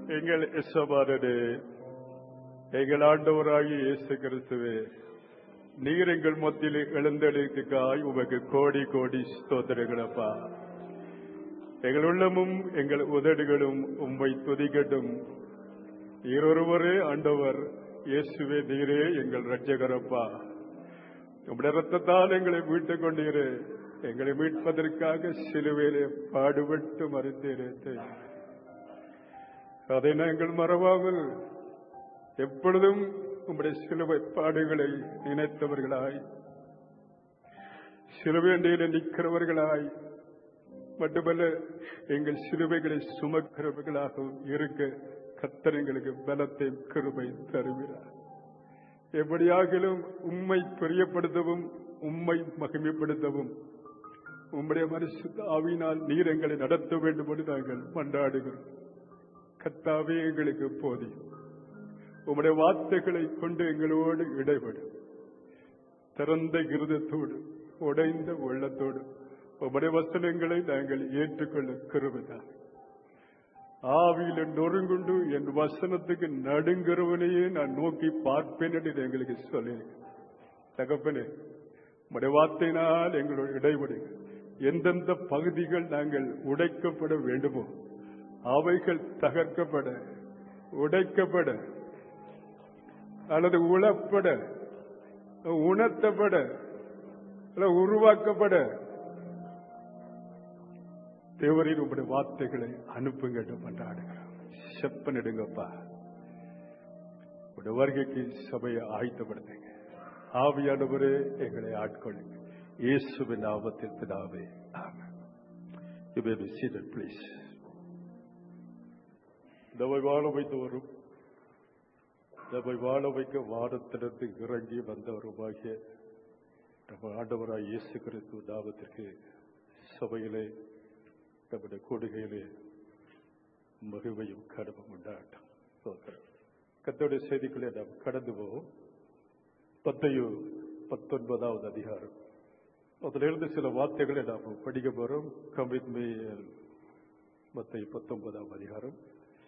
எங்கள் எசபாரனே எங்கள் ஆண்டவராகிய இயேசு கிறிஸ்துவே நீர் எங்கள் மத்தியில் எழுந்தெழுக்காய் உமக்கு கோடி கோடி ஸ்தோத்திரங்களப்பா எங்கள் உள்ளமும் எங்கள் உதடுகளும் உம்மை துதிக்கட்டும் நீரொருவரே ஆண்டவர் இயேசுவே நீரே எங்கள் ரட்சகரப்பா உம்முடைய ரத்தத்தால் எங்களை மீட்டுக் கொண்டீரே எங்களை மீட்பதற்காக சிலுவையிலே பாடுபட்டு மறைந்தீரே அதை நாங்கள் மறவாமல் எப்பொழுதும் உம்முடைய சிலுவை பாடுகளை நினைத்தவர்களாய் சிலுவையண்டையில நிற்கிறவர்களாய் மட்டுமல்ல எங்கள் சிலுவைகளை சுமக்கிறவர்களாகவும் இருக்க கத்தர் எங்களுக்கு பலத்தை கிருபை தருகிறார் எப்படியாகிலும் உம்மை பிரியப்படுத்தவும் உம்மை மகிமைப்படுத்தவும் உம்முடைய மனுஷ ஆவினால் நீர் எங்களை நடத்த வேண்டும் என்று நாங்கள் மன்றாடுகிறோம் கத்தாவே எங்களுக்கு போதியும் உம்முடைய வார்த்தைகளை கொண்டு எங்களோடு இடைபடும் திறந்த இருதத்தோடு உடைந்த உள்ளத்தோடு உம்முடைய வசனங்களை நாங்கள் ஏற்றுக்கொள்ள கருவிதான் ஆவியில் நொறுங்குண்டு என் வசனத்துக்கு நடுங்கிறவனையே நான் நோக்கி பார்ப்பேன் என்று எங்களுக்கு சொல்லி தகப்பனே உடைய வார்த்தையினால் எங்களோட இடைவெளிகள் எந்தெந்த பகுதிகள் நாங்கள் உடைக்கப்பட வேண்டுமோ அவைகள் தகர்க்கப்பட உடைக்கப்பட அல்லது உளப்பட உணர்த்தப்பட அல்ல உருவாக்கப்பட தேவரின் உங்களுடைய வார்த்தைகளை அனுப்புங்க என்று மன்றாடுகிறோம் செப்பனிடுங்கப்பா உடைய வருகைக்கு சபையை ஆயத்தப்படுத்துங்க ஆவியானவரே எங்களை ஆட்கொள்ளுங்க இயேசுவின் நாமத்தில் பிதாவே ஆமென் You may be seated, please. நம்மை வாழ வைத்து வரும் நம்மை வாழ வைக்க வானத்திலிருந்து இறங்கி வந்தவருமாகிய நம்ம ஆண்டவராய் இயேசு கிறிஸ்து நாமத்திற்கு சபையிலே நம்முடைய கூடுகையிலே மகிழ்வையும் கடமும் உண்டாட்டம் கத்தோடைய செய்திக்குள்ளே நாம் கடந்து போவோம் பத்தையோ பத்தொன்பதாவது அதிகாரம் அதிலிருந்து சில வார்த்தைகளை நாம் படிக்க போறோம் கமிட்மேல் மத்தை பத்தொன்பதாம் அதிகாரம்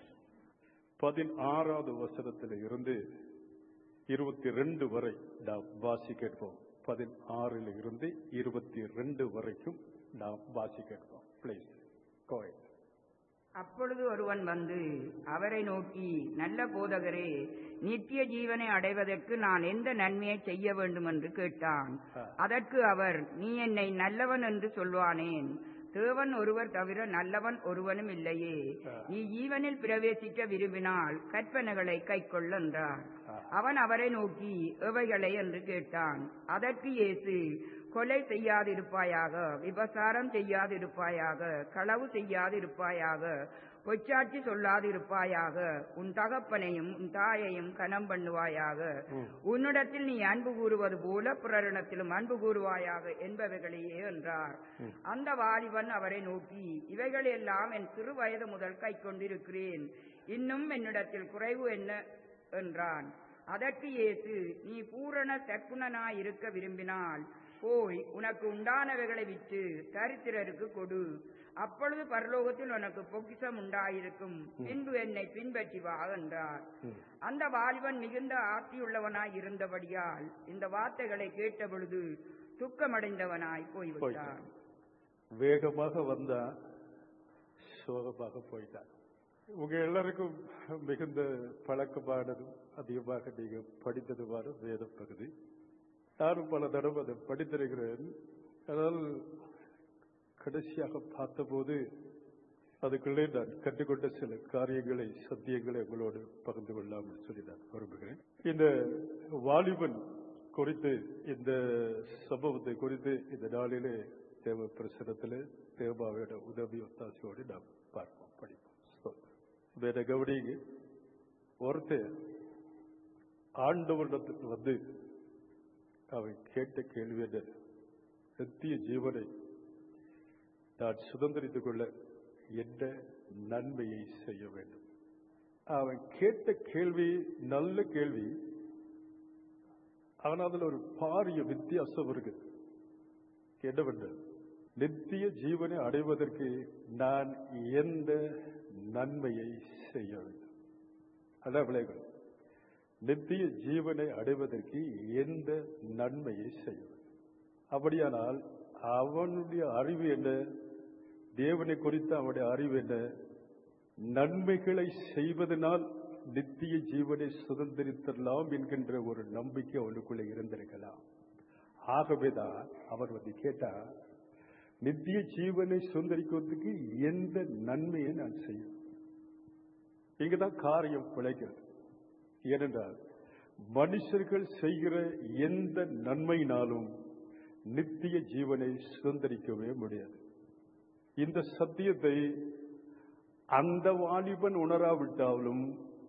பதினாறாவது வசனத்தில் இருந்து இருபத்தி ரெண்டு வரை நாம் வாசிக்கிறோம் பதினாறில் இருந்து இருபத்தி ரெண்டு வரைக்கும் நாம் வாசிக்கிறோம் பிளீஸ் கோயில் அப்பொழுது ஒருவன் வந்து அவரை நோக்கி நல்ல போதகரே நித்திய ஜீவனை அடைவதற்கு நான் எந்த நன்மையை செய்ய வேண்டும் என்று கேட்டான் ஆ. அதற்கு அவர் நீ என்னை நல்லவன் என்று சொல்வானேன் தேவன் ஒருவர் தவிர நல்லவன் ஒருவனும் இல்லையே ஆ. நீ ஜீவனில் பிரவேசிக்க விரும்பினால் கற்பனைகளை கைக்கொள் என்றார் ஆ. அவன் அவரை நோக்கி எவைகளை என்று கேட்டான் அதற்கு இயேசு கொலை செய்யாதிருப்பாயாக விபசாரம் செய்யாதிருப்பாயாக களவு செய்யாதிருப்பாயாக பொச்சாட்சி சொல்லாதிருப்பாயாக உன் தகப்பனையும் உன் தாயையும் கனம் பண்ணுவாயாக உன்னிடத்தில் நீ அன்பு கூறுவது போல பிறரிடத்திலும் அன்பு கூறுவாயாக என்பவைகளையே என்றார் அந்த வாலிபன் அவரை நோக்கி இவைகளெல்லாம் என் சிறு வயது முதல் கை கொண்டிருக்கிறேன் இன்னும் என்னிடத்தில் குறைவு என்ன என்றான் அதற்கு இயேசு நீ பூரண சற்குணனாய் இருக்க விரும்பினால் போய் உனக்கு உண்டானவைகளை விற்று தரித்திரருக்கு கொடு அப்பொழுது பரலோகத்தில் உனக்கு பொக்கிஷம் உண்டாயிருக்கும் பின்பு என்னை பின்பற்றி வா என்றார் அந்த வாலிபன் மிகுந்த ஆர்த்தியுள்ளவனாய் இருந்தபடியால் இந்த வார்த்தைகளை கேட்ட பொழுது துக்கமடைந்தவனாய் போய்விட்டான் போயிட்டான். வேகமாக வந்தா சோகமாக போயிட்டான் உங்க எல்லாருக்கும் மிகுந்த பழக்கமானதும் அதிகமாக நீங்க படித்ததுமான வேத பகுதி நானும் பல தடவை அதை படித்திருக்கிறேன் ஆனால் கடைசியாக பார்த்தபோது அதுக்குள்ளே நான் கற்றுக்கொண்ட சில காரியங்களை சத்தியங்களை உங்களோடு பகிர்ந்து கொள்ளாமல் சொல்லி நான் விரும்புகிறேன் இந்த வாலிபன் குறித்து இந்த சம்பவத்தை குறித்து இந்த நாளிலே தேவ பிரசனத்திலே தேவாவோட உதவி ஒத்தாசையோடு நாம் பார்ப்போம் படிப்போம் ஸ்தோத்திரம். வேற கவனிங்க ஒருத்தர் ஆண்டவரிடத்துக்கு வந்து அவன் கேட்ட கேள்வி என்ன நித்திய ஜீவனை நான் சுதந்திரித்துக் கொள்ள என்ன நன்மையை செய்ய வேண்டும் அவன் கேட்ட கேள்வி நல்ல கேள்வி ஆனால் அதுல ஒரு பாரிய வித்தியாசம் இருக்கு என்னவென்று நித்திய ஜீவனை அடைவதற்கு நான் எந்த நன்மையை செய்ய வேண்டும் அதான் விளைவுகள் நித்திய ஜீவனை அடைவதற்கு எந்த நன்மையை செய்யும் அப்படியானால் அவனுடைய அறிவு என்ன தேவனை குறித்த அவனுடைய அறிவு என்ன நன்மைகளை செய்வதனால் நித்திய ஜீவனை சுதந்திரித்தரலாம் என்கின்ற ஒரு நம்பிக்கை அவனுக்குள்ளே இருந்திருக்கலாம் ஆகவேதான் அவர் வந்து கேட்டா நித்திய ஜீவனை சுதந்திரிக்கிறதுக்கு எந்த நன்மையை நான் செய்யும் இங்குதான் காரியம் பிழைக்கிறது ஏனென்றால் மனுஷர்கள் செய்கிற எந்த நன்மையினாலும் நித்திய ஜீவனை சுதந்திரிக்கவே முடியாது இந்த சத்தியத்தை அந்த வாலிபன் உணராவிட்டாலும்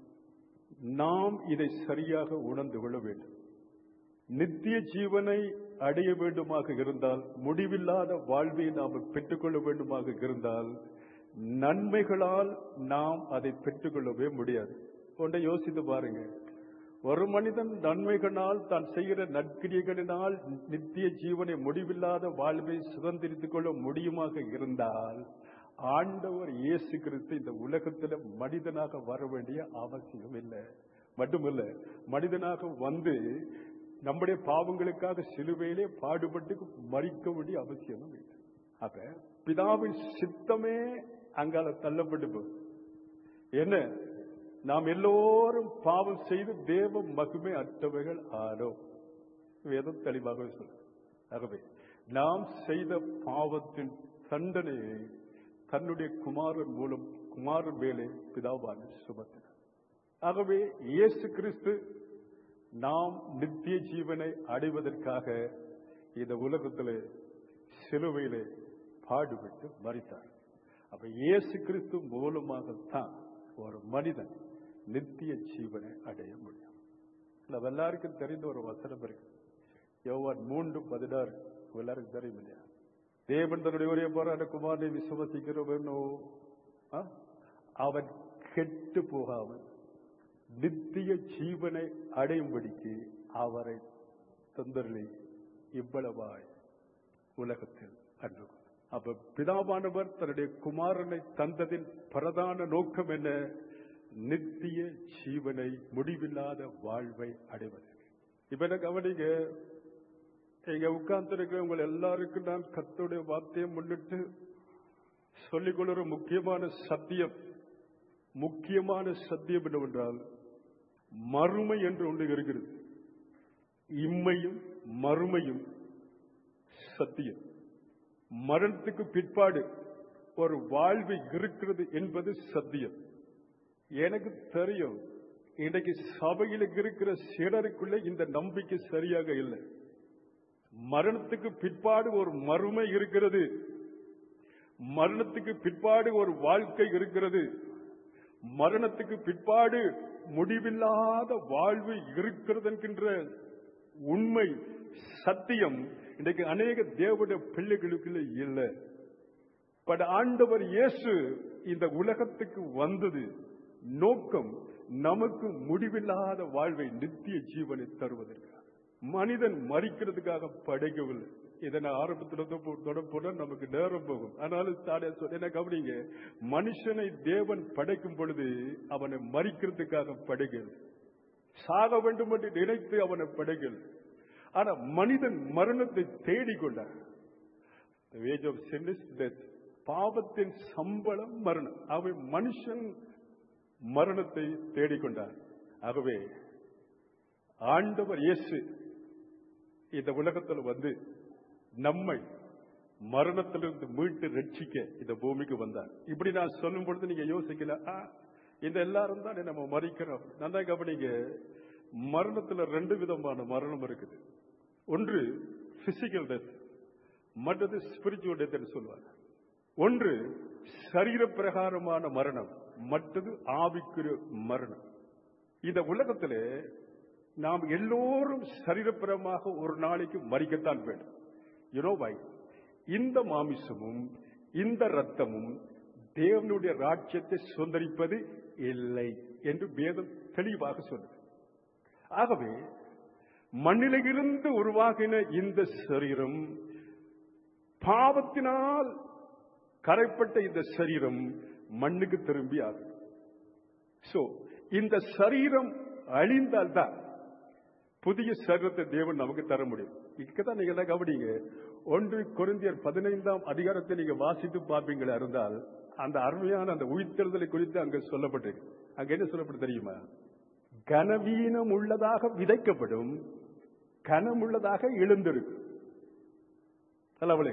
நாம் இதை சரியாக உணர்ந்து கொள்ள வேண்டும் நித்திய ஜீவனை அடைய வேண்டுமாக இருந்தால் முடிவில்லாத வாழ்வை நாம் பெற்றுக்கொள்ள வேண்டுமாக இருந்தால் நன்மைகளால் நாம் அதை பெற்றுக்கொள்ளவே முடியாது ஒன்றை யோசித்து பாருங்க ஒரு மனிதன் நன்மைகளால் தான் செய்கிற நற்கிரியர்களினால் நித்திய ஜீவனை முடிவில்லாத வாழ்வை சுதந்திரித்துக் கொள்ள முடியுமாக இருந்தால் ஆண்டவர் இயேசு கிறிஸ்து இந்த உலகத்துல மனிதனாக வர வேண்டிய அவசியம் இல்லை மட்டுமல்ல மனிதனாக வந்து நம்முடைய பாவங்களுக்காக சிலுவையிலே பாடுபட்டு மறிக்க வேண்டிய அவசியமும் இல்லை அப்ப பிதாவின் சித்தமே அங்கால தள்ளப்பட்டு போகுது என்ன நாம் எல்லோரும் பாவம் செய்து தேவ மகிமை அற்றவைகள் ஆனோம் வேதம் தெளிவாக சொல்ல ஆகவே நாம் செய்த பாவத்தின் தண்டனையை தன்னுடைய குமாரன் மூலம் குமாரன் மேலே பிதாவான சுமத்தினார் ஆகவே இயேசு கிறிஸ்து நாம் நித்திய ஜீவனை அடைவதற்காக இந்த உலகத்திலே சிலுவையிலே பாடுபட்டு மறித்தார் அப்ப இயேசு கிறிஸ்து மூலமாகத்தான் ஒரு மனிதன் நித்திய ஜீவனை அடைய முடியும் நம்ம எல்லாருக்கும் தெரிந்த ஒரு வசனம் இருக்கு யோவான் மூன்று பதினாறு எல்லாருக்கும் தெரியும் இல்லையா தேவன் தன்னுடைய ஒரே போராட குமாரனை விசுவசிக்கிறவனோ ஆ? அவன் கெட்டு போகாமல் நித்திய ஜீவனை அடையும்படிக்கு அவரை தந்தருளி இவ்வளவாய் உலகத்தில் அன்பு கூர்ந்தார். அப்ப பிதாவானவர் தன்னுடைய குமாரனை தந்ததின் பிரதான நோக்கம் என்ன நித்திய ஜீவனை முடிவில்லாத வாழ்வை அடைவது இப்ப என்ன கவனிங்க இங்க உட்கார்ந்து இருக்கிறவங்க எல்லாருக்கும் நான் கத்தோடைய வார்த்தையை முன்னிட்டு சொல்லிக் கொள்கிற முக்கியமான சத்தியம் முக்கியமான சத்தியம் என்னவென்றால் மறுமை என்று ஒன்று இருக்கிறது இம்மையும் மறுமையும் சத்தியம் மரணத்துக்கு பிற்பாடு ஒரு வாழ்வு இருக்கிறது என்பது சத்தியம் எனக்கு தெரியும் இன்றைக்கு சபையில் இருக்கிற சிலருக்குள்ள இந்த நம்பிக்கை சரியாக இல்லை மரணத்துக்கு பிற்பாடு ஒரு மறுமை இருக்கிறது மரணத்துக்கு பிற்பாடு ஒரு வாழ்க்கை இருக்கிறது மரணத்துக்கு பிற்பாடு முடிவில்லாத வாழ்வு இருக்கிறது என்கின்ற உண்மை சத்தியம் இன்றைக்கு அநேக தேவனுடைய பிள்ளைகளுக்குள்ள இல்லை பட் ஆண்டவர் இயேசு இந்த உலகத்துக்கு வந்தது நோக்கம் நமக்கு முடிவில்லாத வாழ்வை நித்திய ஜீவனை தருவதற்காக மனிதன் மறிக்கிறதுக்காக படைக்கவில்லை இதை நான் ஆரம்பத்தில் தொடர்புட நமக்கு நேரம் போகும் ஆனாலும் தானே சொல்ல என்ன கவனிங்க மனுஷனை தேவன் படைக்கும் பொழுது அவனை மறிக்கிறதுக்காக படைக்கல சாக வேண்டும் என்று நினைத்து அவனை படைக்கல ஆனா மனிதன் மரணத்தை தேடிக்கொண்டான் The wage of sin is death. பாவத்தின் சம்பளம் மரணம் அவன் மனுஷன் மரணத்தை தேடிக்கொண்டார் ஆகவே ஆண்டவர் இயேசு இந்த உலகத்தில் வந்து நம்மை மரணத்திலிருந்து மீட்டு ரட்சிக்க இந்த பூமிக்கு வந்தார் இப்படி நான் சொல்லும் பொழுது நீங்க யோசிக்கல ஆ, இந்த எல்லாரும் தான் நம்ம மறிக்கிறோம் நல்லா கவனிங்க மரணத்துல ரெண்டு விதமான மரணம் இருக்குது ஒன்று பிசிக்கல் டெத் மற்றது ஸ்பிரிச்சுவல் டெத் என்று சொல்வாங்க ஒன்று சரீர பிரகாரமான மரணம் மற்றது ஆவிக்குரிய மரணம் இந்த உலகத்திலே நாம் எல்லோரும் சரீரப்பிரமாக ஒரு நாளைக்கு மறிக்கத்தான் வேண்டும் யுனோவை இந்த மாமிசமும் இந்த ரத்தமும் தேவனுடைய ராஜ்யத்தை சுதந்திரிப்பது இல்லை என்று வேதம் தெளிவாக சொல்லுது ஆகவே மண்ணிலிருந்து உருவாகின இந்த சரீரம் பாவத்தினால் கரைப்பட்ட இந்த சரீரம் மண்ணுக்கு திரும்பி ஆகும் சோ இந்த சரீரம் அழிந்தால்தான் புதிய சரீரத்தை தேவன் நமக்கு தர முடியும் இங்கதான் நீங்க எல்லாம் கவனிங்க ஒன்று கொரிந்தியர் பதினைந்தாம் அதிகாரத்தை நீங்க வாசித்து பார்ப்பீங்களா இருந்தால் அந்த அருமையான அந்த உயிர்த்தெழுதலை குறித்து அங்க சொல்லப்பட்டிருக்கு அங்க என்ன சொல்லப்பட்டு தெரியுமா கனவீனம் உள்ளதாக விதைக்கப்படும் கனமுள்ளதாக எழுந்திருக்கும் அல்லவளே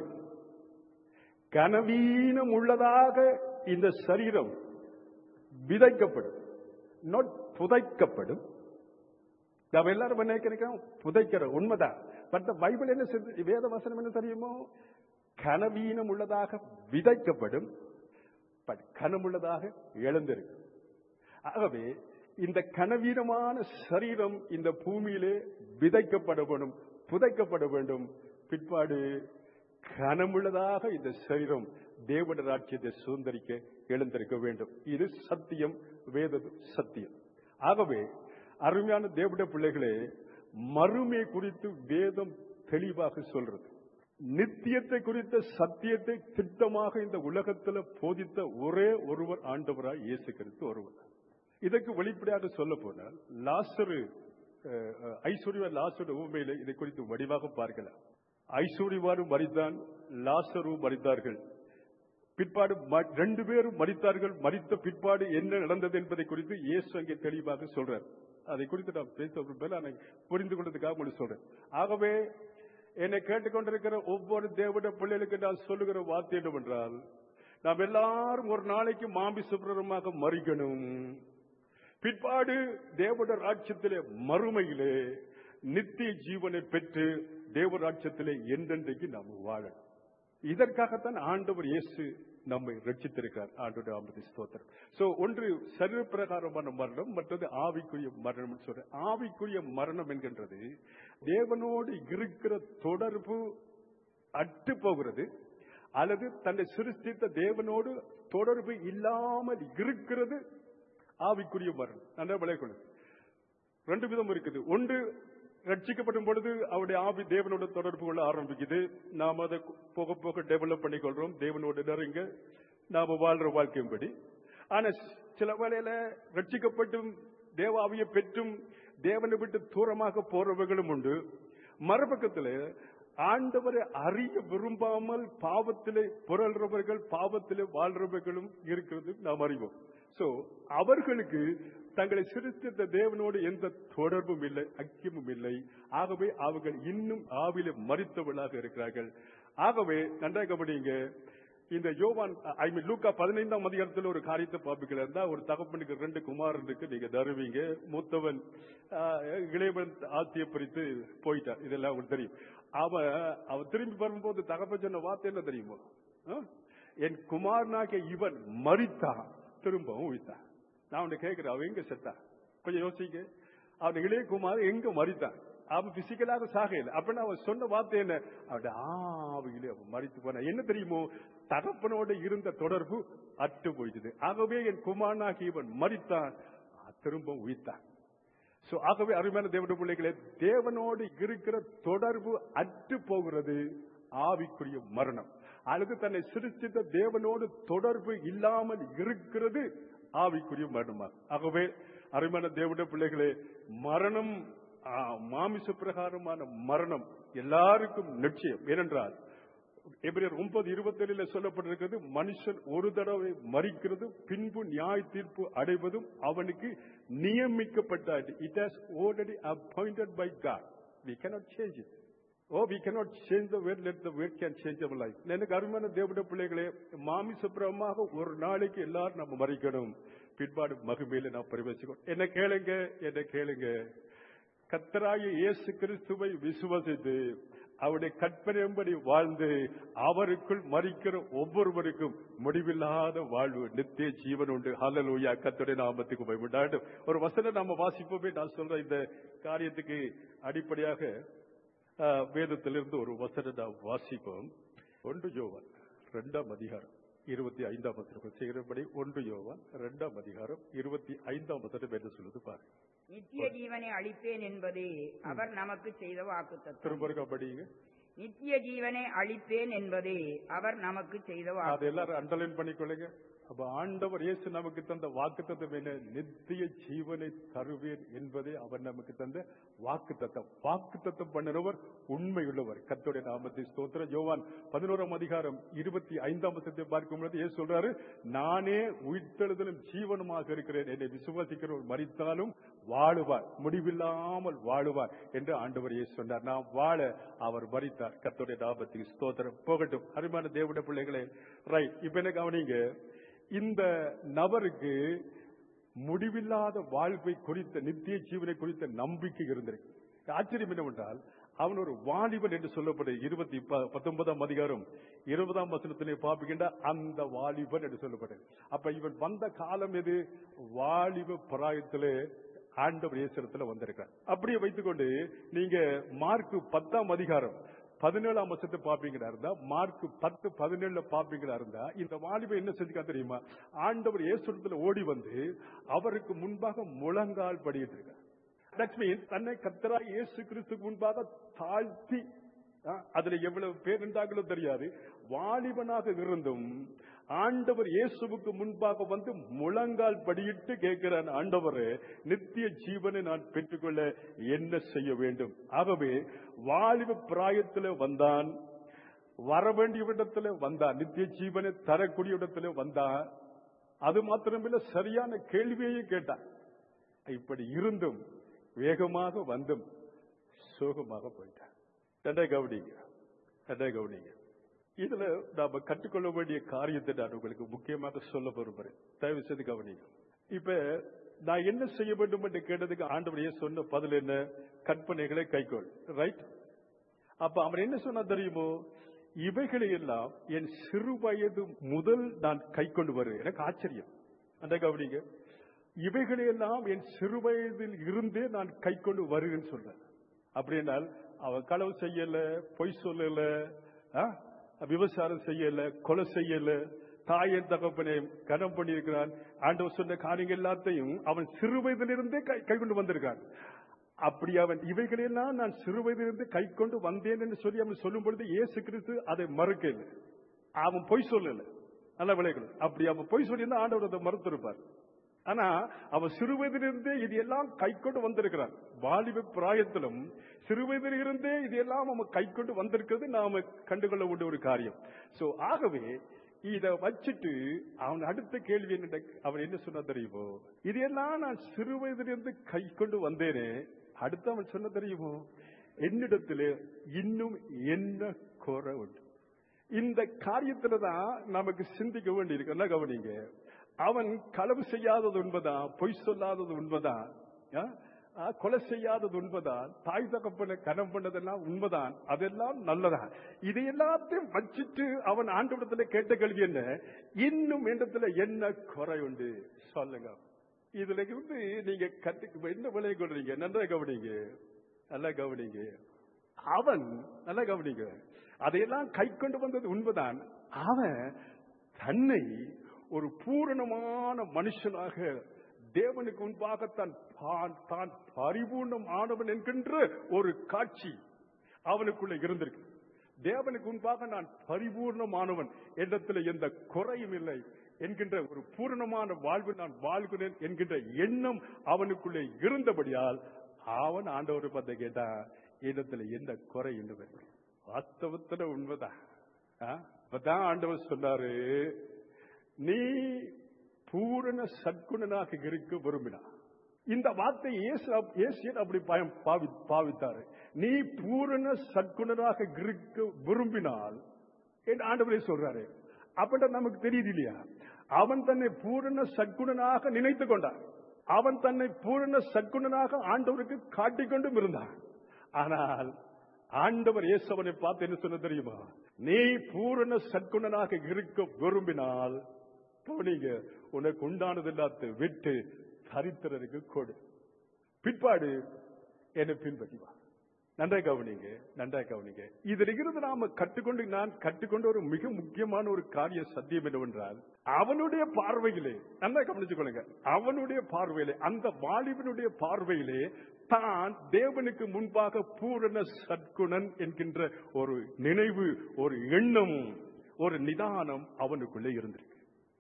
கனவீனம் உள்ளதாக இந்த சரீரம் விதைக்கப்படும் not புதைக்கப்படும் நாம் எல்லாரும் என்ன நினைக்கிறோம் புதைக்கிற உண்மைதான் பட் பைபிள் என்ன சொல்லுது? வேத வசனம் என்ன தெரியுமோ கனவீனம் உள்ளதாக விதைக்கப்படும் பட் கனமுள்ளதாக எழுந்திருக்கும் ஆகவே இந்த கனவீனமான சரீரம் இந்த பூமியிலே விதைக்கப்பட வேண்டும் புதைக்கப்பட வேண்டும் பிற்பாடு கனமுள்ளதாக இந்த சரீரம் தேவட ராட்சியத்தை சுதந்திரிக்க எழுந்திருக்க வேண்டும் இது சத்தியம் வேத சத்தியம் ஆகவே அருமையான தேவட பிள்ளைகளே மறுமை குறித்து வேதம் தெளிவாக சொல்றது நித்தியத்தை குறித்த சத்தியத்தை திட்டமாக இந்த உலகத்தில் போதித்த ஒரே ஒருவர் ஆண்டவராய் இயேசு கிறிஸ்து ஒருவர் இதற்கு வெளிப்படையாக சொல்ல போனால் லாசரு அஹ், அஹ், ஐஸ்வர்யா லாசரு உண்மையில இதை குறித்து வடிவாக பார்க்கலாம் ஐஸ்வர்யவாரும் மறித்தான் லாசரும் மறித்தார்கள் பிற்பாடு ம- ரெண்டு பேரும் மறித்தார்கள் மறித்த பிற்பாடு என்ன நடந்தது என்பதை குறித்து இயேசு அங்கே தெளிவாக சொல்றார் அதை குறித்து நான் பேச விரும்பல ஆனால் புரிந்து கொண்டதுக்காக உங்களுக்கு சொல்றேன் ஆகவே என்னை கேட்டுக்கொண்டிருக்கிற ஒவ்வொரு தேவட பிள்ளைகளுக்கு நான் சொல்லுகிற வார்த்தை என்னவென்றால் நாம் எல்லாரும் ஒரு நாளைக்கு மாம்பி சுப்பிரமாக மறிக்கணும் பிற்பாடு தேவட ராட்சியத்திலே மறுமையிலே நித்திய ஜீவனை பெற்று தேவ ராட்சியத்திலே என்றென்றைக்கு நாம் வாழணும் இதற்காகத்தான் ஆண்டவர் இயேசு நம்மை ரட்சித்திருக்கிறார் ஆண்டோட அமிர்த ஸ்தோத்திரம் சோ ஒன்று சரீர பிரகாரமான மரணம் மற்றது ஆவிக்குரிய மரணம் சொல்றேன் ஆவிக்குரிய மரணம் என்கின்றது தேவனோடு இருக்கிற தொடர்பு அற்று போகிறது அல்லது தன்னை சிருஷ்டித்த தேவனோடு தொடர்பு இல்லாமல் இருக்கிறது ஆவிக்குரிய மரணம் நல்லா விளையாடு ரெண்டு விதம் இருக்குது ஒன்று ரட்சிக்கப்படும் பொழுது அவருடைய ஆவி தேவனோட தொடர்பு கொள்ள ஆரம்பிக்குது நாம் அதை போக போக டெவலப் பண்ணிக்கொள்றோம் தேவனோட நெருங்க நாம வாழ்ற வாழ்க்கையும்படி ஆனா சில வேளையில ரட்சிக்கப்பட்டும் தேவ ஆவியை பெற்றும் தேவனை விட்டு தூரமாக போறவர்களும் உண்டு மறுபக்கத்துல ஆண்டவரை அறிய விரும்பாமல் பாவத்திலே புரள்றவர்கள் பாவத்திலே வாழ்றவர்களும் இருக்கிறது நாம் அறிவோம் சோ அவர்களுக்கு தங்களை சிருஷ்டித்த தேவனோடு எந்த தொடர்பும் இல்லை ஐக்கியமும் இல்லை ஆகவே அவர்கள் இன்னும் ஆவிலே மறித்தவர்களாக இருக்கிறார்கள் ஆகவே நன்றாக கவனிங்க இந்த யோவான் ஐ மீன் லூக்கா பதினைந்தாம் அதிகாரத்தில் ஒரு காரியத்தை பார்ப்பீங்களா இருந்தா ஒரு தகப்பனுக்கு ரெண்டு குமாரனுக்கு நீங்க தருவீங்க மூத்தவன் ஆஹ், இளையவன் ஆத்திய பிரித்து போயிட்டான் இதெல்லாம் உங்களுக்கு தெரியும் அவன் அவன் திரும்பி வரும்போது தகப்பன் சொன்ன வார்த்தை என்ன தெரியுமோ ஆ? என் குமாரனாக இவன் மறித்தான் திரும்பவும் உயிர்த்தான் நான் அவனை கேட்கிறேன் அவன் எங்க செத்தான் கொஞ்சம் யோசிக்க அவன் இளைய குமார் எங்க மறித்தான் அவன் பிசிக்கலாக சாகையில் அப்படின்னா அவன் சொன்ன வார்த்தை என்ன அவன் ஆவியிலே அவன் மறித்து போனான் என்ன தெரியுமோ தகப்பனோட இருந்த தொடர்பு அற்று போயிடுது ஆகவே என் குமாரனாகி இவன் மறித்தான் திரும்ப உயிர்த்தான் சோ ஆகவே அருமையான தேவனுடைய பிள்ளைகளே தேவனோடு இருக்கிற தொடர்பு அற்று போகிறது ஆவிக்குரிய மரணம் அல்லது தன்னை சிருஷ்டித்த தேவனோடு தொடர்பு இல்லாமல் இருக்கிறது ஆவிக்குரிய மரணமாகும் ஆகவே அருமையான தேவனுடைய பிள்ளைகளே மரணம் ஆ, மாமிச பிரகாரமான மரணம் எல்லாருக்கும் நிச்சயம் ஏனென்றால் எபிரேயர் ஒன்பது இருபத்தேழுல சொல்லப்பட்டிருக்கிறது மனுஷன் ஒரு தடவை மறிக்கிறது பின்பு நியாய தீர்ப்பு அடைவதும் அவனுக்கு நியமிக்கப்பட்ட it has already appointed by God we cannot change it oh we cannot change the word let the word can change our life எனக்கு அருமையான தேவனுடைய பிள்ளைகளே மாமிசப்பிரமாக ஒரு நாளைக்கு எல்லாரும் நம்ம மறிக்கணும் பிற்பாடு மகிமையில நான் பிரவேசிக்கணும் என்ன கேளுங்க என்ன கேளுங்க கத்தராய இயேசு கிறிஸ்துவை விசுவசித்து அவருடைய கற்பனையின்படி வாழ்ந்து அவருக்குள் மறிக்கிற ஒவ்வொருவருக்கும் முடிவில்லாத வாழ்வு நித்திய ஜீவன் உண்டு ஹalleluya கர்த்தருடைய நாமத்துக்கு பயப்படாட்டும் ஒரு வசனம் நாம வாசிப்போமே நான் சொல்ற இந்த காரியத்துக்கு அடிப்படையாக ஆஹ், வேதத்திலிருந்து ஒரு வசனம் நாம் வாசிப்போம் ஒன்று யோவான் இரண்டாம் அதிகாரம் இருபத்தி ஐந்தாம் வசனம் செய்கிறபடி ஒன்று யோவான் இரண்டாம் அதிகாரம் இருபத்தி ஐந்தாம் வசனம் என்று சொல்லுது பாருங்க நித்திய ஜீவனை அளிப்பேன் என்பதே அவர் நமக்கு செய்த வாக்குத்தத்தம் திரும்ப இருக்கா படிங்க நித்திய ஜீவனை அளிப்பேன் என்பதே அவர் நமக்கு செய்த அது வாக்கு எல்லாரும் அண்டர்லைன் பண்ணிக்கொள்ளுங்க அப்ப ஆண்டவர் இயேசு நமக்கு தந்த வாக்குத்தத்தம் என்ன நித்திய ஜீவனை தருவேன் என்பதே அவர் நமக்கு தந்த வாக்குத்தத்தம் வாக்குத்தத்தம் பண்ணினவர் உண்மையுள்ளவர் கர்த்தருடைய நாமத்தை ஸ்தோத்திர யோவான் பதினோராம் அதிகாரம் இருபத்தி ஐந்தாம் வசத்தை பார்க்கும் பொழுது இயேசு சொல்றாரு நானே உயிர்த்தெழுதலும் ஜீவனுமாக இருக்கிறேன் என்னை விசுவாசிக்கிறவர் மறித்தாலும் வாழுவார் முடிவில்லாமல் வாழுவார் என்று ஆண்டவர் இயேசு சொன்னார் நாம் வாழ அவர் மறித்தார் கர்த்தருடைய நாமத்துக்கு ஸ்தோத்திரம் போகட்டும் அருமையான தேவனுடைய பிள்ளைகளே ரைட் இப்ப என்ன கவனிங்க இந்த நபருக்கு முடிவில்லாத வாழ்வை குறித்த நித்திய ஜீவனை குறித்த நம்பிக்கை இருந்திருக்கு ஆச்சரியம் என்னவென்றால் அவன் ஒரு வாலிபன் என்று சொல்லப்பட்ட இருபத்தி ப- பத்தொன்பதாம் அதிகாரம் இருபதாம் வசனத்திலே பார்ப்பிக்கின்ற அந்த வாலிபன் என்று சொல்லப்பட்டது அப்ப இவன் வந்த காலம் எது வாலிப பிராயத்திலே ஆண்டவர் இயேசுரத்துல வந்திருக்கார் அப்படியே வைத்துக்கொண்டு நீங்க மார்க் பத்தாம் அதிகாரம் பதினேழாம் வருஷத்தை பாப்பீங்களா இருந்தா மார்க் பத்து பதினேழுல பாப்பீங்களா இருந்தா இந்த வாலிபன் என்ன செஞ்சுக்கா தெரியுமா ஆண்டவர் இயேசுரத்துல ஓடி வந்து அவருக்கு முன்பாக முழங்கால் படிட்டு இருக்கார் தட்ஸ் மீன் தன்னை கத்தராய் இயேசு கிறிஸ்துக்கு முன்பாக தாழ்த்தி ஆ, அதுல எவ்வளவு பேர் இருந்தாங்களோ தெரியாது வாலிபனாக இருந்தும் ஆண்டவர் இயேசுவுக்கு முன்பாக வந்து முழங்கால் படியிட்டு கேட்கிறான் ஆண்டவரே நித்திய ஜீவனை நான் பெற்றுக்கொள்ள என்ன செய்ய வேண்டும் ஆகவே வாலிப பிராயத்தில் வந்தான் வர வேண்டிய இடத்துல வந்தான் நித்திய ஜீவனை தரக்கூடிய இடத்துல வந்தான் அது மாத்திரமில்ல சரியான கேள்வியையும் கேட்டான் இப்படி இருந்தும் வேகமாக வந்தும் சோகமாக போயிட்டான் ரெண்டே கவனிங்க ரெண்டே கவனிங்க இதுல நாம கற்றுக்கொள்ள வேண்டிய காரியத்தை நான் உங்களுக்கு முக்கியமாக சொல்ல விரும்புறேன் தயவு செய்து கவனிங்க இப்ப நான் என்ன செய்ய வேண்டும் என்று கேட்டதுக்கு ஆண்டவரையே சொன்ன பதில் என்ன கற்பனைகளை கைக்கொள் ரைட் அப்ப அவர் என்ன சொன்னா தெரியுமோ இவைகளை எல்லாம் என் சிறு வயது முதல் நான் கை கொண்டு வருவேன் எனக்கு ஆச்சரியம் அந்த கவனிங்க இவைகளை எல்லாம் என் சிறு வயதில் இருந்தே நான் கை கொண்டு வருவேன்னு சொல்றேன் அப்படின்னால் அவன் களவு செய்யல பொய் சொல்லல ஆ? விபச்சாரம் செய்யல கொலை செய்யல தாயின் தகப்பனை கனம் பண்ணியிருக்கிறான் ஆண்டவர் சொன்ன காரியங்கள் எல்லாத்தையும் அவன் சிறு வயதிலிருந்தே கை கை கொண்டு வந்திருக்கான் அப்படி அவன் இவைகளெல்லாம் நான் சிறு வயதிலிருந்து கை கொண்டு வந்தேன் என்று சொல்லி அவன் சொல்லும் பொழுது இயேசு கிறிஸ்து அதை மறுக்கல அவன் பொய் சொல்லல நல்ல விளைகள் அப்படி அவன் பொய் சொல்லியிருந்தா ஆண்டவர் அதை மறுத்திருப்பார் ஆனா அவன் சிறு வயதிலிருந்தே இது எல்லாம் கை கொண்டு வந்திருக்கிறான் வாலிப பிராயத்திலும் சிறு வயதிலிருந்தே இது எல்லாம் அவன் கை கொண்டு வந்திருக்கிறது நாம கண்டுகொள்ள வேண்டிய ஒரு காரியம் சோ ஆகவே இத வச்சுட்டு அவன் அடுத்த கேள்வி என்ன அவன் என்ன சொன்னா தெரியுமோ இதெல்லாம் நான் சிறு வயதிலிருந்து கை கொண்டு வந்தேனே அடுத்து அவன் சொன்ன தெரியுமோ என்னிடத்திலே இன்னும் என்ன குறை உண்டு இந்த காரியத்துல தான் நமக்கு சிந்திக்க வேண்டியிருக்கு என்ன கவனிங்க அவன் களவு செய்யாதது உண்மைதான் பொய் சொல்லாதது உண்மைதான் ஆ? ஆ, கொலை செய்யாதது உண்மைதான் தாய் தகப்பனை கனம் பண்ணதெல்லாம் உண்மைதான் அதெல்லாம் நல்லதான் இது எல்லாத்தையும் வச்சுட்டு அவன் ஆண்டவடத்துல கேட்ட கேள்வி என்ன இன்னும் இடத்துல என்ன குறை உண்டு சொல்லுங்க இதுல இருந்து நீங்க கத்து என்ன விளைய கொள்றீங்க நல்லா கவனிங்க நல்லா கவனிங்க அவன் நல்லா கவனிங்க அதையெல்லாம் கை கொண்டு வந்தது உண்மைதான் அவன் தன்னை ஒரு பூரணமான மனுஷனாக தேவனுக்கு முன்பாக தான் தான்- தான் பரிபூர்ணம் ஆனவன் என்கின்ற ஒரு காட்சி அவனுக்குள்ள இருந்திருக்கு தேவனுக்கு முன்பாக நான் பரிபூர்ணமானவன் என்னத்துல எந்த குறையும் இல்லை என்கின்ற ஒரு பூரணமான வாழ்வு நான் வாழ்கிறேன் என்கின்ற எண்ணம் அவனுக்குள்ளே இருந்தபடியால் அவன் ஆண்டவரை பார்த்து கேட்டா இடத்துல எந்த குறை இல்லை வாஸ்தவத்துல உண்மைதான் ஆ? அப்பதான் ஆண்டவர் சொன்னாரு நீ பூரண சற்குணனாக இருக்க விரும்பினா இந்த வார்த்தை இயேசு இயேசுயர் அப்படி பயம் பாவி பாவித்தாரு நீ பூரண சற்குணனாக இருக்க விரும்பினால் என்று ஆண்டவரே சொல்றாரு அப்படின்னா நமக்கு தெரியுது இல்லையா அவன் தன்னை பூரண சற்குணனாக நினைத்துக் கொண்டான் அவன் தன்னை பூரண சற்குணனாக ஆண்டவருக்கு காட்டிக்கொண்டும் இருந்தான் ஆனால் ஆண்டவர் இயேசுவனை பார்த்து என்ன சொன்ன தெரியுமா நீ பூரண சற்குணனாக இருக்க விரும்பினால் கவனிங்க உனக்கு உண்டானது எல்லாத்தை விட்டு தரித்திரருக்கு கொடு பிற்பாடு என்னை பின்பற்றி வா நன்றாய் கவனிங்க நன்றாய் கவனிங்க இதுல இருந்து நாம கற்றுக்கொண்டு நான் கற்றுக்கொண்ட ஒரு மிக முக்கியமான ஒரு காரிய சத்தியம் என்னவென்றால் அவனுடைய பார்வையிலே நல்லா கவனிச்சு கொள்ளுங்க அவனுடைய பார்வையிலே அந்த வாலிபனுடைய பார்வையிலே தான் தேவனுக்கு முன்பாக பூரண சற்குணன் என்கின்ற ஒரு நினைவு ஒரு எண்ணம் ஒரு நிதானம் அவனுக்குள்ளே இருந்திருக்கு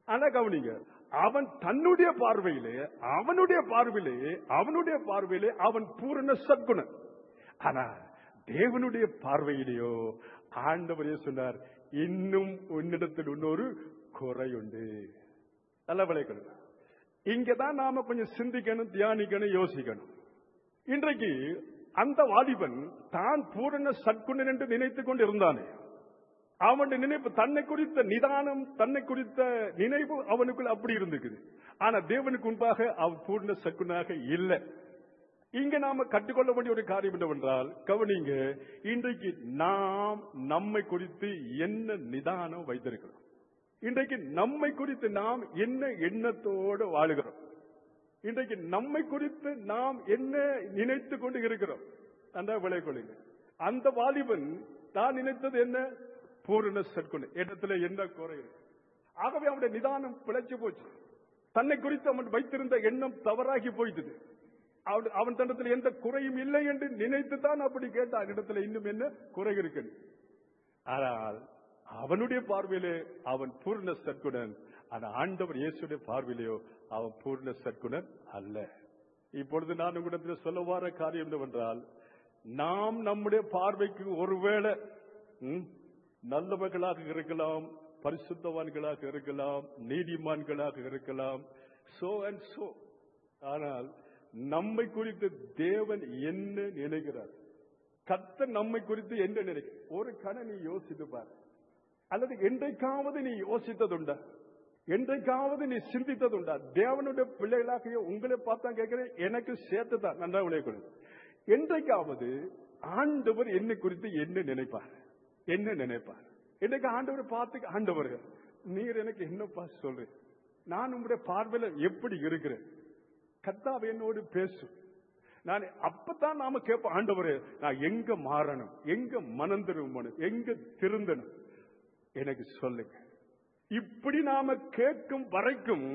ஆனா கவனிங்க அவன் தன்னுடைய பார்வையிலே அவனுடைய பார்வையிலே அவனுடைய பார்வையிலே அவன் பூரண சத்குணன் ஆனா தேவனுடைய பார்வையிலேயோ ஆண்டவரே சொன்னார் இன்னும் உன்னிடத்தில் இன்னொரு குறையுண்டு நல்ல விளைக்கணும் இங்கதான் நாம கொஞ்சம் சிந்திக்கணும் தியானிக்கணும் யோசிக்கணும் இன்றைக்கு அந்த வாலிபன் தான் பூரண சற்குணன் என்று நினைத்துக் கொண்டு இருந்தானே அவனுடைய நினைப்பு தன்னை குறித்த நிதானம் தன்னை குறித்த நினைவு அவனுக்குள் அப்படி இருந்துக்குது ஆனா தேவனுக்கு முன்பாக அவன் பூர்ண சக்குனாக இல்லை இங்க நாம கற்றுக்கொள்ள வேண்டிய ஒரு காரியம் என்னவென்றால் கவனிங்க இன்றைக்கு நாம் நம்மை குறித்து என்ன நிதானம் வைத்திருக்கிறோம் இன்றைக்கு நம்மை குறித்து நாம் என்ன எண்ணத்தோடு வாழுகிறோம் இன்றைக்கு நம்மை குறித்து நாம் என்ன நினைத்து கொண்டு இருக்கிறோம் அந்த விளை கொள்ளுங்க அந்த வாலிபன் தான் நினைத்தது என்ன பூரண சற்குணை இடத்துல என்ன குறை இருக்கு ஆகவே அவனுடைய நிதானம் பிழைச்சு போச்சு தன்னை குறித்து அவன் வைத்திருந்த எண்ணம் தவறாகி போயிட்டது அவன் அவன் தன்னத்தில் எந்த குறையும் இல்லை என்று நினைத்து தான் அப்படி கேட்டான் இடத்துல இன்னும் என்ன குறை இருக்கு ஆனால் அவனுடைய பார்வையிலே அவன் பூர்ண சற்குணன் ஆனா ஆண்டவர் இயேசுடைய பார்வையிலேயோ அவன் பூர்ண சற்குணன் அல்ல இப்பொழுது நான் உங்களிடத்தில் சொல்ல வர காரியம் என்னவென்றால் நாம் நம்முடைய பார்வைக்கு ஒருவேளை ம், நல்லவர்களாக இருக்கலாம் பரிசுத்தவான்களாக இருக்கலாம் நீதிமான்களாக இருக்கலாம் சோ அண்ட் சோ ஆனால் நம்மை குறித்து தேவன் என்ன நினைக்கிறார் கத்த நம்மை குறித்து என்ன நினைக்க ஒரு கண நீ யோசித்து பார் அல்லது என்றைக்காவது நீ யோசித்ததுண்டா என்றைக்காவது நீ சிந்தித்ததுண்டா தேவனுடைய பிள்ளைகளாக உங்களை பார்த்தா கேட்கிறேன் எனக்கு சேர்த்து தான் நன்றா விளையாடு என்றைக்காவது ஆண்டவர் என்னை குறித்து என்ன நினைப்பார் என்ன நினைப்பார் என்னைக்கு ஆண்டவர் பார்த்து ஆண்டவர்கள் நீர் எனக்கு என்னப்பா சொல்றேன் நான் உங்களுடைய பார்வையில எப்படி இருக்கிறேன் கத்தாவை என்னோடு பேசும் நான் அப்பதான் நாம கேட்போம் ஆண்டவரே நான் எங்க மாறணும் எங்க மனம் திரும்பணும் எங்க திருந்தணும் எனக்கு சொல்லுங்க இப்படி நாம கேட்கும் வரைக்கும்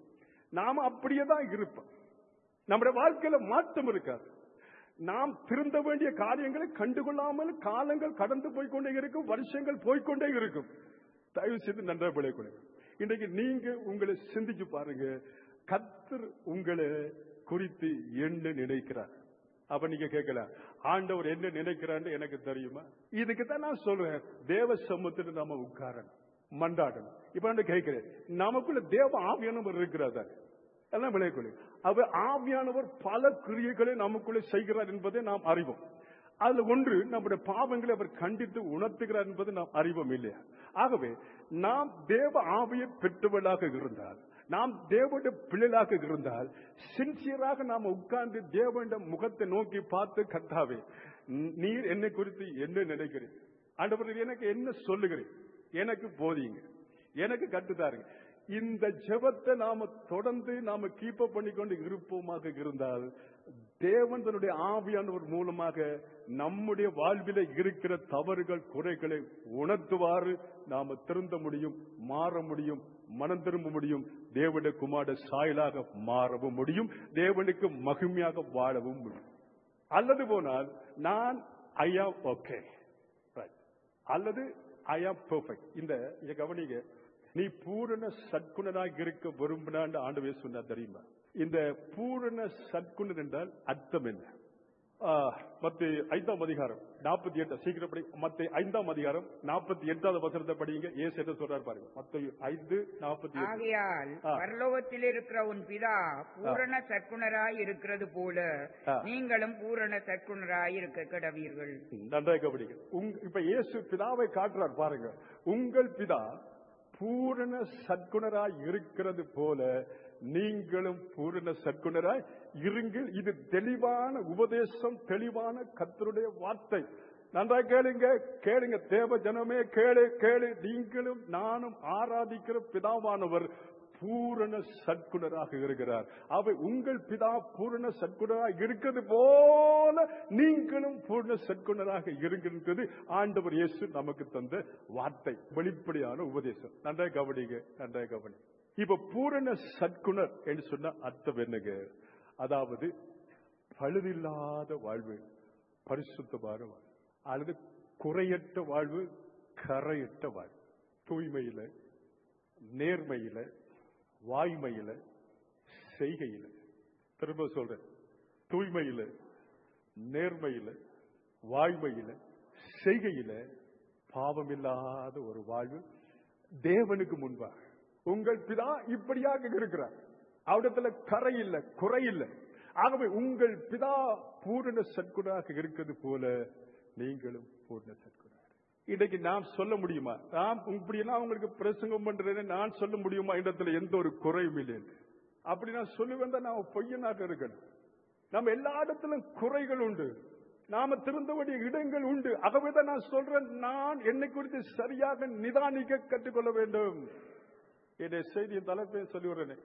நாம அப்படியே தான் இருப்போம் நம்முடைய வாழ்க்கையில மாற்றம் இருக்காது நாம் திருந்த வேண்டிய காரியங்களை கண்டுகொள்ளாமல் காலங்கள் கடந்து போய்க்கொண்டே இருக்கும் வருஷங்கள் போய்க்கொண்டே இருக்கும் தயவு செய்து நன்றாக பிழைக்கொள்ளுங்க இன்றைக்கு நீங்க உங்களை சிந்திச்சு பாருங்க கத்தர் உங்களை குறித்து என்ன நினைக்கிறார் அப்ப நீங்க கேட்கலாம் ஆண்டவர் என்ன நினைக்கிறான்னு எனக்கு தெரியுமா இதுக்கு தான் நான் சொல்றேன் தேவ சமூகத்தில் நாம உட்காரணும் மண்டாடணும் இப்ப நான் கேட்கிறேன் நமக்குள்ள தேவ ஆவியானவர் இருக்கிறார் எல்லாம் விளையக்குள்ளே அவர் ஆவியானவர் பல கிரியைகளை நமக்குள்ளே செய்கிறார் என்பதை நாம் அறிவோம் அதுல ஒன்று நம்முடைய பாவங்களை அவர் கண்டித்து உணர்த்துகிறார் என்பது நாம் அறிவோம் இல்லையா ஆகவே நாம் தேவ ஆவியை பெற்றவர்களாக இருந்தால் நாம் தேவனுடைய பிள்ளைகளாக இருந்தால் சின்சியராக நாம் உட்கார்ந்து தேவனுடைய முகத்தை நோக்கி பார்த்து கத்தாவே நீர் என்னை குறித்து என்ன நினைக்கிறேன் ஆண்டவர் எனக்கு என்ன சொல்லுகிறேன் எனக்கு போதியுங்க எனக்கு கட்டுத்தாருங்க இந்த ஜெபத்தை நாம தொடர்ந்து நாம கீப் அப் பண்ணிக்கொண்டு இருப்போமாக இருந்தால் தேவன் தன்னுடைய ஆவியானவர் மூலமாக நம்முடைய வாழ்வில இருக்கிற தவறுகள் குறைகளை உணர்த்துவாறு நாம திருந்த முடியும் மாற முடியும் மனம் திரும்ப முடியும் தேவனுடைய குமார சாயலாக மாறவும் முடியும் தேவனுக்கு மகிமையாக வாழவும் முடியும் அல்லது போனால் நான் ஐ ஆம் ஓகே அல்லது ஐ ஆம் பெர்ஃபெக்ட் இந்த இத கவனிங்க நீ பூரண சத்குணனாக இருக்க விரும்பினான்னு ஆண்டவே சொன்னா தெரியுமா இந்த பூரண சத்குணன் என்றால் அர்த்தம் என்ன மத்த ஐந்தாம் அதிகாரம் நாற்பத்தி எட்டு சீக்கிரம் படி மத்த ஐந்தாம் அதிகாரம் நாற்பத்தி எட்டாவது வசனத்தை படிங்க ஏசு என்ன சொல்றாரு பாருங்க மத்த ஐந்து நாற்பத்தி எட்டு ஆகையால் ஆ. பரலோகத்தில் இருக்கிற உன் பிதா பூரண சற்குணராய் இருக்கிறது போல ஆ. நீங்களும் பூரண சற்குணராய் இருக்க கிடவீர்கள் நன்றாக கவனிங்க உங்க இப்ப இயேசு பிதாவை காட்டுறார் பாருங்க உங்கள் பிதா பூரண சத்குணராய் இருக்கிறது போல நீங்களும் பூரண சத்குணராய் இருங்கள் இது தெளிவான உபதேசம் தெளிவான கத்தருடைய வார்த்தை நன்றா கேளுங்க கேளுங்க தேவ ஜனமே கேளு கேளு நீங்களும் நானும் ஆராதிக்கிற பிதாவானவர் பூரண சற்குணராக இருக்கிறார் அவை உங்கள் பிதா பூரண சற்குணராக இருக்கிறது போல நீங்களும் பூரண சற்குணராக இருக்கின்றது ஆண்டவர் இயேசு நமக்கு தந்த வார்த்தை வெளிப்படையான உபதேசம் நன்றாக கவனிங்க நன்றாக கவனி இப்ப பூரண சற்குணர் என்று சொன்ன அர்த்தம் என்னங்க அதாவது பழுதில்லாத வாழ்வு பரிசுத்தமான வாழ்வு அல்லது குறையற்ற வாழ்வு கரையற்ற வாழ்வு தூய்மையில நேர்மையில வாய்மையில செய்கையில திரும்ப சொல்றேன் தூய்மையில நேர்மையில வாய்மையில செய்கையில பாவமில்லாத ஒரு வாழ்வு தேவனுக்கு முன்பாக உங்கள் பிதா இப்படியாக இருக்கிறார் அவரிடத்துல கரை இல்லை குறை இல்லை ஆகவே உங்கள் பிதா பூரண சற்குணாக இருக்கிறது போல நீங்களும் பூரண சற்குணாக இன்னைக்கு நாம் சொல்ல முடியுமா நாம் இப்படியெல்லாம் உங்களுக்கு பிரசங்கம் பண்றேன்னு நான் சொல்ல முடியுமா இடத்துல எந்த ஒரு குறையும் இல்லை அப்படி நான் சொல்லுவேன் தான் நான் பொய்யனாக இருக்கணும் நம்ம எல்லா இடத்திலும் குறைகள் உண்டு நாம திருந்த வேண்டிய இடங்கள் உண்டு ஆகவே தான் நான் சொல்றேன் நான் என்னை குறித்து சரியாக நிதானிக்க கற்றுக்கொள்ள வேண்டும் என்னுடைய செய்தியின் தலைப்பை சொல்லி வரேனே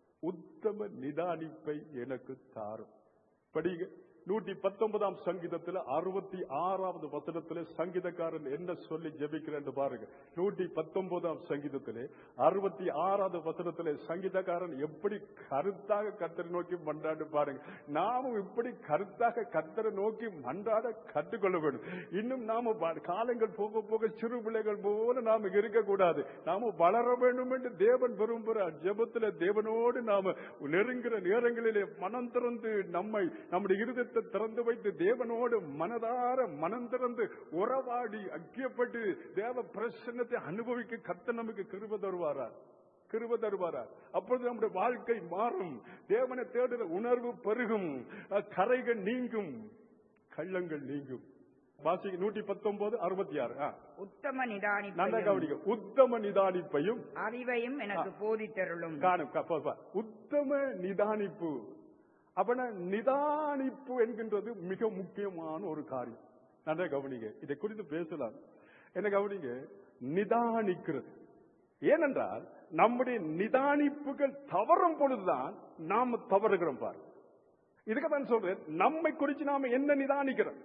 உத்தம நிதானிப்பை எனக்கு தாரும் படிங்க நூற்றி பத்தொன்பதாம் சங்கீதத்தில் அறுபத்தி ஆறாவது வசனத்திலே சங்கீதக்காரன் என்ன சொல்லி ஜெபிக்கிறேன் பாருங்க நூற்றி பத்தொன்பதாம் சங்கீதத்திலே அறுபத்தி ஆறாவது வசனத்திலே சங்கீதக்காரன் எப்படி கருத்தாக கத்தரை நோக்கி மன்றாடு பாருங்க நாமும் இப்படி கருத்தாக கத்தரை நோக்கி மன்றாட கற்றுக்கொள்ள வேண்டும் இன்னும் நாம வ- காலங்கள் போக போக சிறு பிள்ளைகள் போல நாம இருக்கக்கூடாது நாம வளர வேண்டும் என்று தேவன் விரும்புகிறார் ஜெபத்துல தேவனோடு நாம நெருங்குற நேரங்களிலே மனம் திறந்து நம்மை நம்முடைய இருதயத்தை திறந்து வைத்து தேவனோடு மனதார மனம் திறந்து உறவாடி ஐக்கியப்பட்டு தேவ பிரசன்னத்தை அனுபவிக்க கத்த நமக்கு கிருப தருவாரா கிருப தருவாரா அப்பொழுது நம்முடைய வாழ்க்கை மாறும் தேவனை தேடுற உணர்வு பெருகும் அஹ், கரைகள் நீங்கும் கள்ளங்கள் நீங்கும் வாசி நூற்றி பத்தொன்பது அறுபத்தி ஆறு உத்தம நல்ல நிதானிப்பையும் கவனிக்க உத்தம நிதானிப்பையும் அறிவையும் எனக்கு போதித்தருளும் காணும் க- பா- பா. உத்தம நிதானிப்பு அப்பனா நிதானிப்பு என்கின்றது மிக முக்கியமான ஒரு காரியம் நல்லா கவனிங்க இதை குறித்து பேசலாம் என்ன கவனிங்க நிதானிக்கிறது ஏனென்றால் நம்முடைய நிதானிப்புகள் தவறும் பொழுதுதான் நாம தவறுகிறோம் பாரு இதுக்கு தான் சொல்றேன் நம்மை குறித்து நாம என்ன நிதானிக்கிறோம்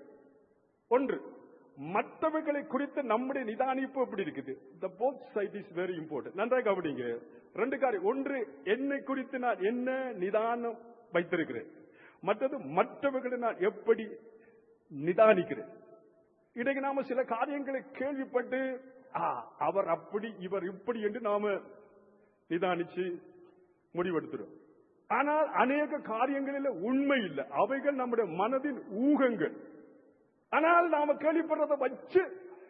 ஒன்று மற்றவர்களை குறித்து நம்முடைய நிதானிப்பு எப்படி இருக்குது the both side is very important நன்றாக கவனிங்க ரெண்டு காரியம் ஒன்று என்னை குறித்து நான் என்ன நிதானம் வைத்திருக்கிறேன் மற்றது மற்றவர்களை நான் எப்படி நிதானிக்கிறேன் இன்றைக்கு நாம சில காரியங்களை கேள்விப்பட்டு ஆ, அவர் அப்படி இவர் இப்படி என்று நாம நிதானிச்சு முடிவெடுத்துறோம் ஆனால் அநேக காரியங்களில் உண்மை இல்லை அவைகள் நம்முடைய மனதின் ஊகங்கள் ஆனால் நாம கேள்விப்படுறதை வச்சு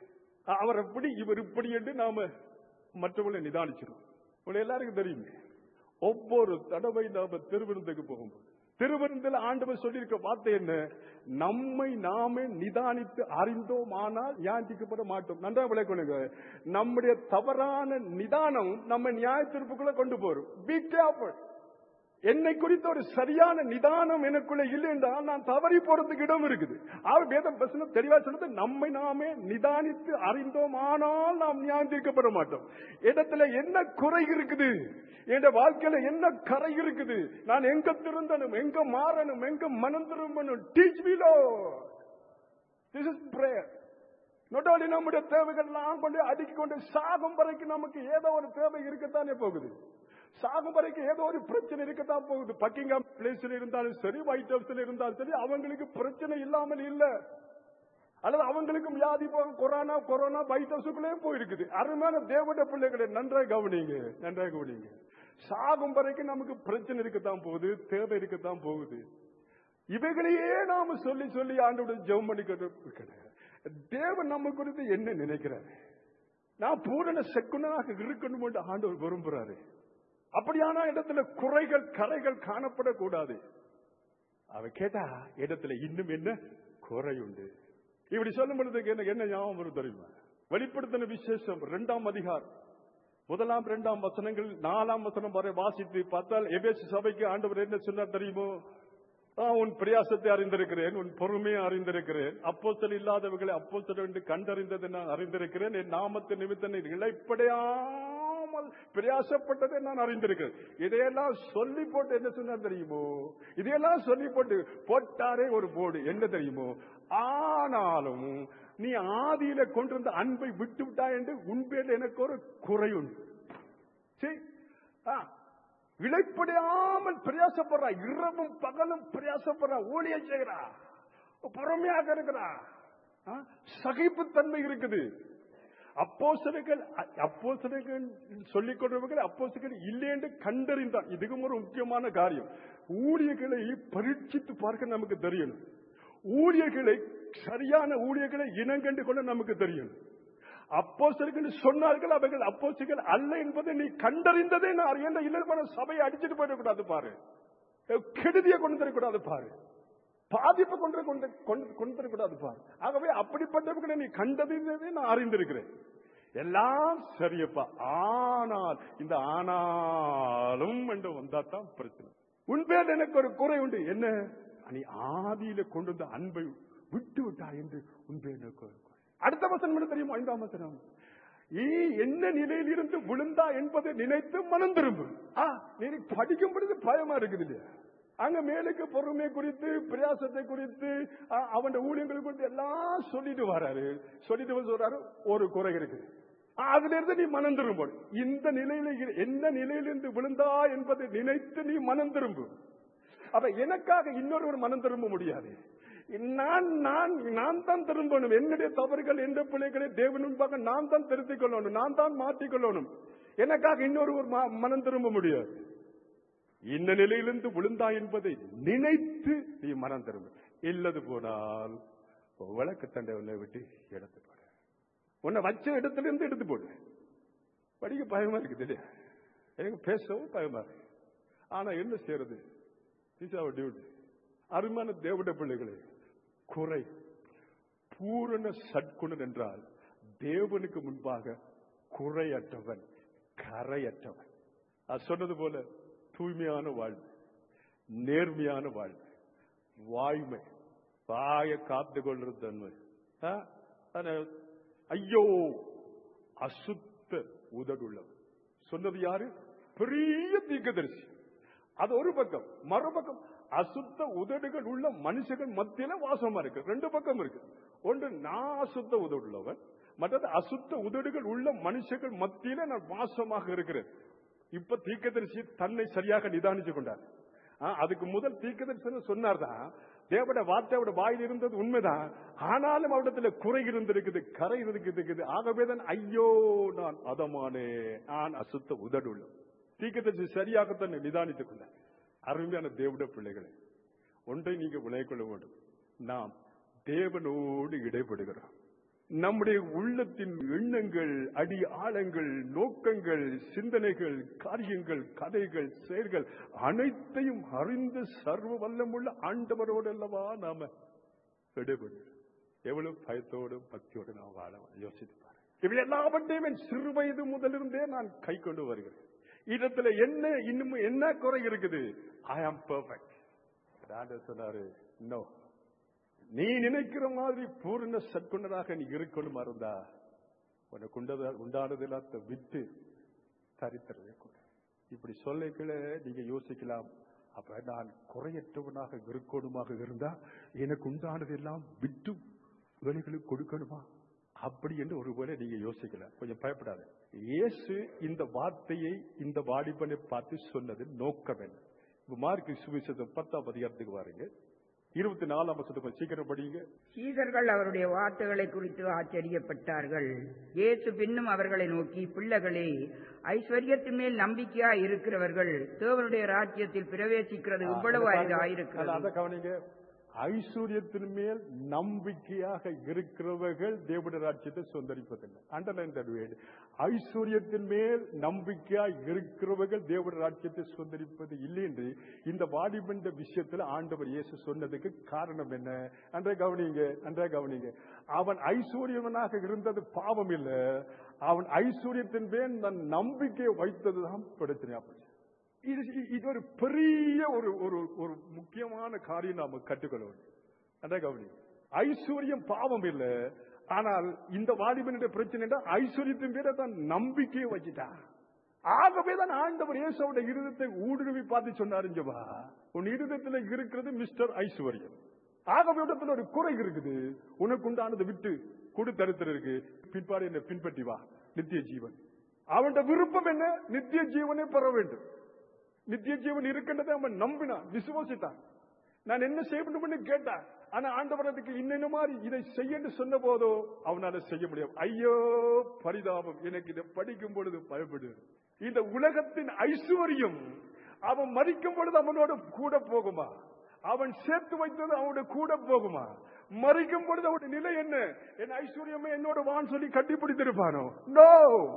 அ, அவர் எப்படி இவர் இப்படி என்று நாம மற்றவர்களை நிதானிச்சிடும் உங்களை எல்லாருக்கும் தெரியுமே ஒவ்வொரு தடவை நாம திருவிருந்துக்கு போகும்போது திருவிருந்தில் ஆண்டவர் சொல்லியிருக்க வார்த்தை என்ன நம்மை நாமே நிதானித்து அறிந்தோம் ஆனால் நியாயத்திக்கப்பட மாட்டோம் நன்றா விளைக்கணுங்க நம்முடைய தவறான நிதானம் நம்ம நியாய தீர்ப்புக்குள்ள கொண்டு போறோம் பி கேர்ஃபுல் என்னை குறித்த ஒரு சரியான நிதானம் எனக்குள்ள இல்லை என்றால் நான் தவறி போறதுக்கு இடம் இருக்குது அவர் வேதம் பேசணும் தெளிவா சொல்றது நம்மை நாமே நிதானித்து அறிந்தோம் ஆனால் நாம் நியாயம் தீர்க்கப்பட மாட்டோம் இடத்துல என்ன குறை இருக்குது என் வாழ்க்கையில என்ன கரை இருக்குது நான் எங்க திருந்தணும் எங்க மாறணும் எங்க மனம் திரும்பணும் teach me Lord this is prayer not only நம்முடைய தேவைகள் எல்லாம் கொண்டு அடுக்கி கொண்டு சாகும் வரைக்கும் நமக்கு ஏதோ ஒரு தேவை இருக்கத்தானே போகுது சாகும் வரைக்கும் ஏதோ ஒரு பிரச்சனை இருக்கத்தான் போகுது பக்கிங்காம் பிளேஸ்ல இருந்தாலும் சரி ஒயிட் ஹவுஸ்ல இருந்தாலும் சரி அவங்களுக்கு பிரச்சனை இல்லாமல் இல்ல அல்லது அவங்களுக்கும் வியாதி போக கொரோனா கொரோனா ஒயிட் ஹவுஸுக்குள்ளே போயிருக்குது அருமையான தேவட பிள்ளைகளை நன்றாக கவனிங்க நன்றாக கவனிங்க சாகும் வரைக்கும் நமக்கு பிரச்சனை இருக்கத்தான் போகுது தேவை இருக்கத்தான் போகுது இவைகளையே நாம சொல்லி சொல்லி ஆண்டோட ஜெபம் பண்ணிக்கிட்டு தேவன் நம்ம குறித்து என்ன நினைக்கிறாரு நான் பூரண செக்குனாக இருக்கணும் என்று ஆண்டவர் விரும்புறாரு அப்படியான இடத்துல குறைகள் கரைகள் காணப்படக்கூடாது அவ கேட்டா இடத்துல இன்னும் என்ன குறை உண்டு இப்படி சொல்லும் பொழுது எனக்கு என்ன ஞாபகம் வரும் தெரியுமா வெளிப்படுத்தின விசேஷம் இரண்டாம் அதிகாரம் முதலாம் இரண்டாம் வசனங்கள் நாலாம் வசனம் வரை வாசித்து பார்த்தால் எபேசு சபைக்கு ஆண்டவர் என்ன சொன்னார் தெரியுமோ நான் உன் பிரயாசத்தை அறிந்திருக்கிறேன் உன் பொறுமையை அறிந்திருக்கிறேன் அப்போஸ்தலர் இல்லாதவர்களை அப்போஸ்தலர் என்று கண்டறிந்ததை நான் அறிந்திருக்கிறேன் என் நாமத்து நிமித்தம் நீர் இழைப்படையாமல் பிரயாசப்பட்டதை நான் அறிந்திருக்கிறேன் இதையெல்லாம் சொல்லி போட்டு என்ன சொன்னார் தெரியுமோ இதையெல்லாம் சொல்லி போட்டு போட்டாரே ஒரு போர்டு என்ன தெரியுமோ ஆனாலும் நீ ஆதியில கொண்டிருந்த அன்பை விட்டு விட்டாய் என்று உன் பேரில் எனக்கு ஒரு குறை உண்டு சரி ஆ இழைப்படையாமல் பிரயாசப்படுறா இரவும் பகலும் பிரயாசப்படுறா ஊழிய செய்கிறா பொறுமையாக இருக்கிறா ஆ, சகிப்புத்தன்மை இருக்குது அப்போஸ்தலர்கள் அப்போஸ்தலர்கள் சொல்லிக் கொண்டவர்கள் அப்போஸ்தலர்கள் இல்லை என்று கண்டறிந்தான் இதுவும் ஒரு முக்கியமான காரியம் ஊழியர்களை பரீட்சித்து பார்க்க நமக்கு தெரியணும் ஊழியர்களை சரியான ஊழியர்களை இனங்கண்டு கொள்ள நமக்கு தெரியணும் அப்போஸ்தலர்கள் சொன்னார்கள் அவர்கள் அப்போஸ்தலர்கள் அல்ல என்பதை நீ கண்டறிந்ததே நான் என்ன இல்லை சபையை அடிச்சிட்டு போயிடக்கூடாது பாரு கெடுதியை கொண்டு தரக்கூடாது பாரு பாதிப்பை கொண்டு கொண்டு கொண்டு- கொண்டு தரக்கூடாது பாரு ஆகவே அப்படிப்பட்டவர்களை நீ கண்டறிந்ததே நான் அறிந்திருக்கிறேன் எல்லாம் சரியப்பா ஆனால் இந்த ஆனாலும் என்று வந்தாதான் பிரச்சனை உன் பேர் எனக்கு ஒரு குறை உண்டு என்ன நீ ஆதியில கொண்டு வந்த அன்பை விட்டு விட்டாய் என்று உன் பேர் எனக்கு ஒரு குறை. அடுத்த வசனம் என்ன தெரியுமா ஐந்தாம் வசனம் நீ என்ன நிலையில் இருந்து விழுந்தா என்பதை நினைத்து மனம் திரும்பு ஆ, நீ படிக்கும் பொழுது பயமா இருக்குது இல்லையா அங்க மேலுக்கு பொறுமை குறித்து பிரயாசத்தை குறித்து ஆ, அவன் ஊழியங்கள் குறித்து எல்லாம் சொல்லிட்டு வராரு சொல்லிட்டு வந்து சொல்றாரு ஒரு குறை இருக்குது ஆ, அதுல இருந்து நீ மனம் திரும்ப இந்த நிலையில இரு- என்ன நிலையிலிருந்து விழுந்தா என்பதை நினைத்து நீ மனம் திரும்பு அப்ப எனக்காக இன்னொருவர் மனம் திரும்ப முடியாது நான் நான் நான் தான் திரும்பணும் என்னுடைய தவறுகள் எந்த பிள்ளைகளை தேவன் முன்பாக நான் தான் திருத்திக் கொள்ளணும் நான் தான் மாற்றிக் கொள்ளணும் எனக்காக இன்னொருவர் ம- மனம் திரும்ப முடியாது இந்த நிலையிலிருந்து விழுந்தா என்பதை நினைத்து நீ மனம் திரும்ப இல்லது போனால் விளக்கு தண்டை உன்னை விட்டு எடுத்து போடு உன்னை வச்ச இடத்துல இருந்து எடுத்து போடு படிக்க பயமா இருக்குது இல்லையா எனக்கு பேசவும் பயமா இருக்கு ஆனா என்ன செய்யறது This is our duty. அருமையான தேவட பிள்ளைகளே குறை பூரண சட்குணன் என்றால் தேவனுக்கு முன்பாக குறையற்றவன் கரையற்றவன் அது சொன்னது போல தூய்மையான வாழ்வு நேர்மையான வாழ்வு வாய்மை வாய காத்து கொள்றது தன்மை ஆ? ஆனா, ஐயோ அசுத்த உதடுள்ளவன் சொன்னது யாரு பெரிய தீர்க்கதரிசி அது ஒரு பக்கம் மறுபக்கம் அசுத்த உதடுகள் உள்ள மனுஷர்கள் மத்தியில வாசமா இருக்கு ரெண்டு பக்கம் இருக்கு ஒன்று நான் அசுத்த உதடுள்ளவன் மற்றது அசுத்த உதடுகள் உள்ள மனுஷர்கள் மத்தியில நான் வாசமாக இருக்கிறேன் இப்ப தீர்க்கதரிசி தன்னை சரியாக நிதானிச்சு கொண்டார் ஆ, அதுக்கு முதல் தீர்க்கதரிசனம் சொன்னார்தான் தேவட வார்த்தையோட வாயில் இருந்தது உண்மைதான் ஆனாலும் அவரிடத்துல குறை இருந்திருக்குது கரை இருக்குது ஆகவே தான் ஐயோ நான் அதமானே நான் அசுத்த உதடுள்ள தீர்க்கதரிசி சரியாகத்தான் நிதானித்துக் கொண்டார் அருமையான தேவட பிள்ளைகளே ஒன்றை நீங்க விளைய கொள்ள வேண்டும் நாம் தேவனோடு இடைப்படுகிறோம் நம்முடைய உள்ளத்தின் எண்ணங்கள் அடி ஆழங்கள் நோக்கங்கள் சிந்தனைகள் காரியங்கள் கதைகள் செயல்கள் அனைத்தையும் அறிந்து சர்வ வல்லமுள்ள ஆண்டவரோடு அல்லவா நாம இடைபடு எவ்வளவு பயத்தோடும் பக்தியோடு நாம் வாழ யோசித்து பாரு இவை எல்லாவற்றையும் என் சிறு வயது முதலிருந்தே நான் கை கொண்டு வருகிறேன் இடத்துல என்ன இன்னும் என்ன குறை இருக்குது ஐ ஆம் பெர்ஃபெக்ட் சொன்னாரு நோ நீ நினைக்கிற மாதிரி பூர்ண சற்குணராக நீ இருக்கணும் இருந்தா உனக்கு உண்டத- உண்டானதெல்லாத்த விட்டு தரித்திரவே கூட இப்படி சொல்லிக்கல நீங்க யோசிக்கலாம் அப்ப நான் குறையற்றவனாக இருக்கணுமாக இருந்தா எனக்கு உண்டானதெல்லாம் விட்டு வேலைகளுக்கு கொடுக்கணுமா அப்படி என்று ஒருவேளை நீங்க யோசிக்கலாம் கொஞ்சம் பயப்படாத இயேசு இந்த வார்த்தையை இந்த வாலிபனை பார்த்து சொன்னது நோக்கம் என்ன இப்ப மார்க்கு சுவிசேஷம் பத்தாம் அதிகாரத்துக்கு வாருங்க இருபத்தி நாலாம் வருஷத்துக்கு கொஞ்சம் சீக்கிரம் படிங்க சீடர்கள் அவருடைய வார்த்தைகளை குறித்து ஆச்சரியப்பட்டார்கள் இயேசு பின்னும் அவர்களை நோக்கி பிள்ளைகளே ஐஸ்வர்யத்தின் மேல் நம்பிக்கையா இருக்கிறவர்கள் தேவனுடைய ராஜ்யத்தில் பிரவேசிக்கிறது இவ்வளவு அதை அரிதாயிருக்கிறது அதை கவனிங்க ஐஸ்வர்யத்தின் மேல் நம்பிக்கையாக இருக்கிறவர்கள் தேவனுடைய ராஜ்யத்தை சொந்தரிப்பதில்லை அண்டர்லைன் தட் வேர்டு ஐஸ்வர்யத்தின் மேல் நம்பிக்கையாக இருக்கிறவர்கள் தேவனுடைய ராஜ்யத்தை சொந்தரிப்பது இல்லை என்று இந்த வாலிபண்ட விஷயத்துல ஆண்டவர் இயேசு சொன்னதுக்கு காரணம் என்ன அன்றே கவனிங்க அன்றே கவனிங்க அவன் ஐஸ்வர்யவனாக இருந்தது பாவம் இல்ல அவன் ஐஸ்வர்யத்தின் மேல் தன் நம்பிக்கையை வைத்ததுதான் பிரச்சனையா போச்சு இது இது ஒரு பெரிய ஒரு ஒரு ஒரு முக்கியமான காரியம் நாம கற்றுக்கொள்ள வேண்டும் அதான் கவனி ஐஸ்வர்யம் பாவம் இல்ல ஆனால் இந்த வாலிபனுடைய பிரச்சனை என்ன? ஐஸ்வர்யத்தின் பேர தான் நம்பிக்கையை வச்சுட்டா ஆகவே தான் ஆண்டவர் இயேசுவோட இருதயத்தை ஊடுருவி பார்த்து சொன்னாரு இங்க வா உன் இருதயத்துல இருக்கிறது மிஸ்டர் ஐஸ்வர்யம் ஆகவே இடத்துல ஒரு குறை இருக்குது உனக்கு உண்டானதை விட்டு கொடு தருத்தர் இருக்கு பின்பாடு என்ன பின்பற்றி வா நித்திய ஜீவன் அவன் விருப்பம் என்ன நித்திய ஜீவனை பெற வேண்டும் நித்திய ஜீவன் இருக்கின்றதை அவன் நம்பினான் விசுவாசித்தான் நான் என்ன செய்யணும்னு கேட்டான் ஆனா ஆண்டவரத்துக்கு இன்னென்ன மாதிரி இதை செய்யன்னு சொன்ன போதோ அவனால செய்ய முடியும் ஐயோ பரிதாபம் எனக்கு இதை படிக்கும் பொழுது பயப்படு இந்த உலகத்தின் ஐஸ்வர்யம் அவன் மறிக்கும் பொழுது அவனோட கூட போகுமா அவன் சேர்த்து வைத்தது அவனோட கூட போகுமா மறிக்கும் பொழுது அவனுடைய நிலை என்ன என் ஐஸ்வர்யமே என்னோட வான் சொல்லி கட்டிப்பிடித்திருப்பானோ நோ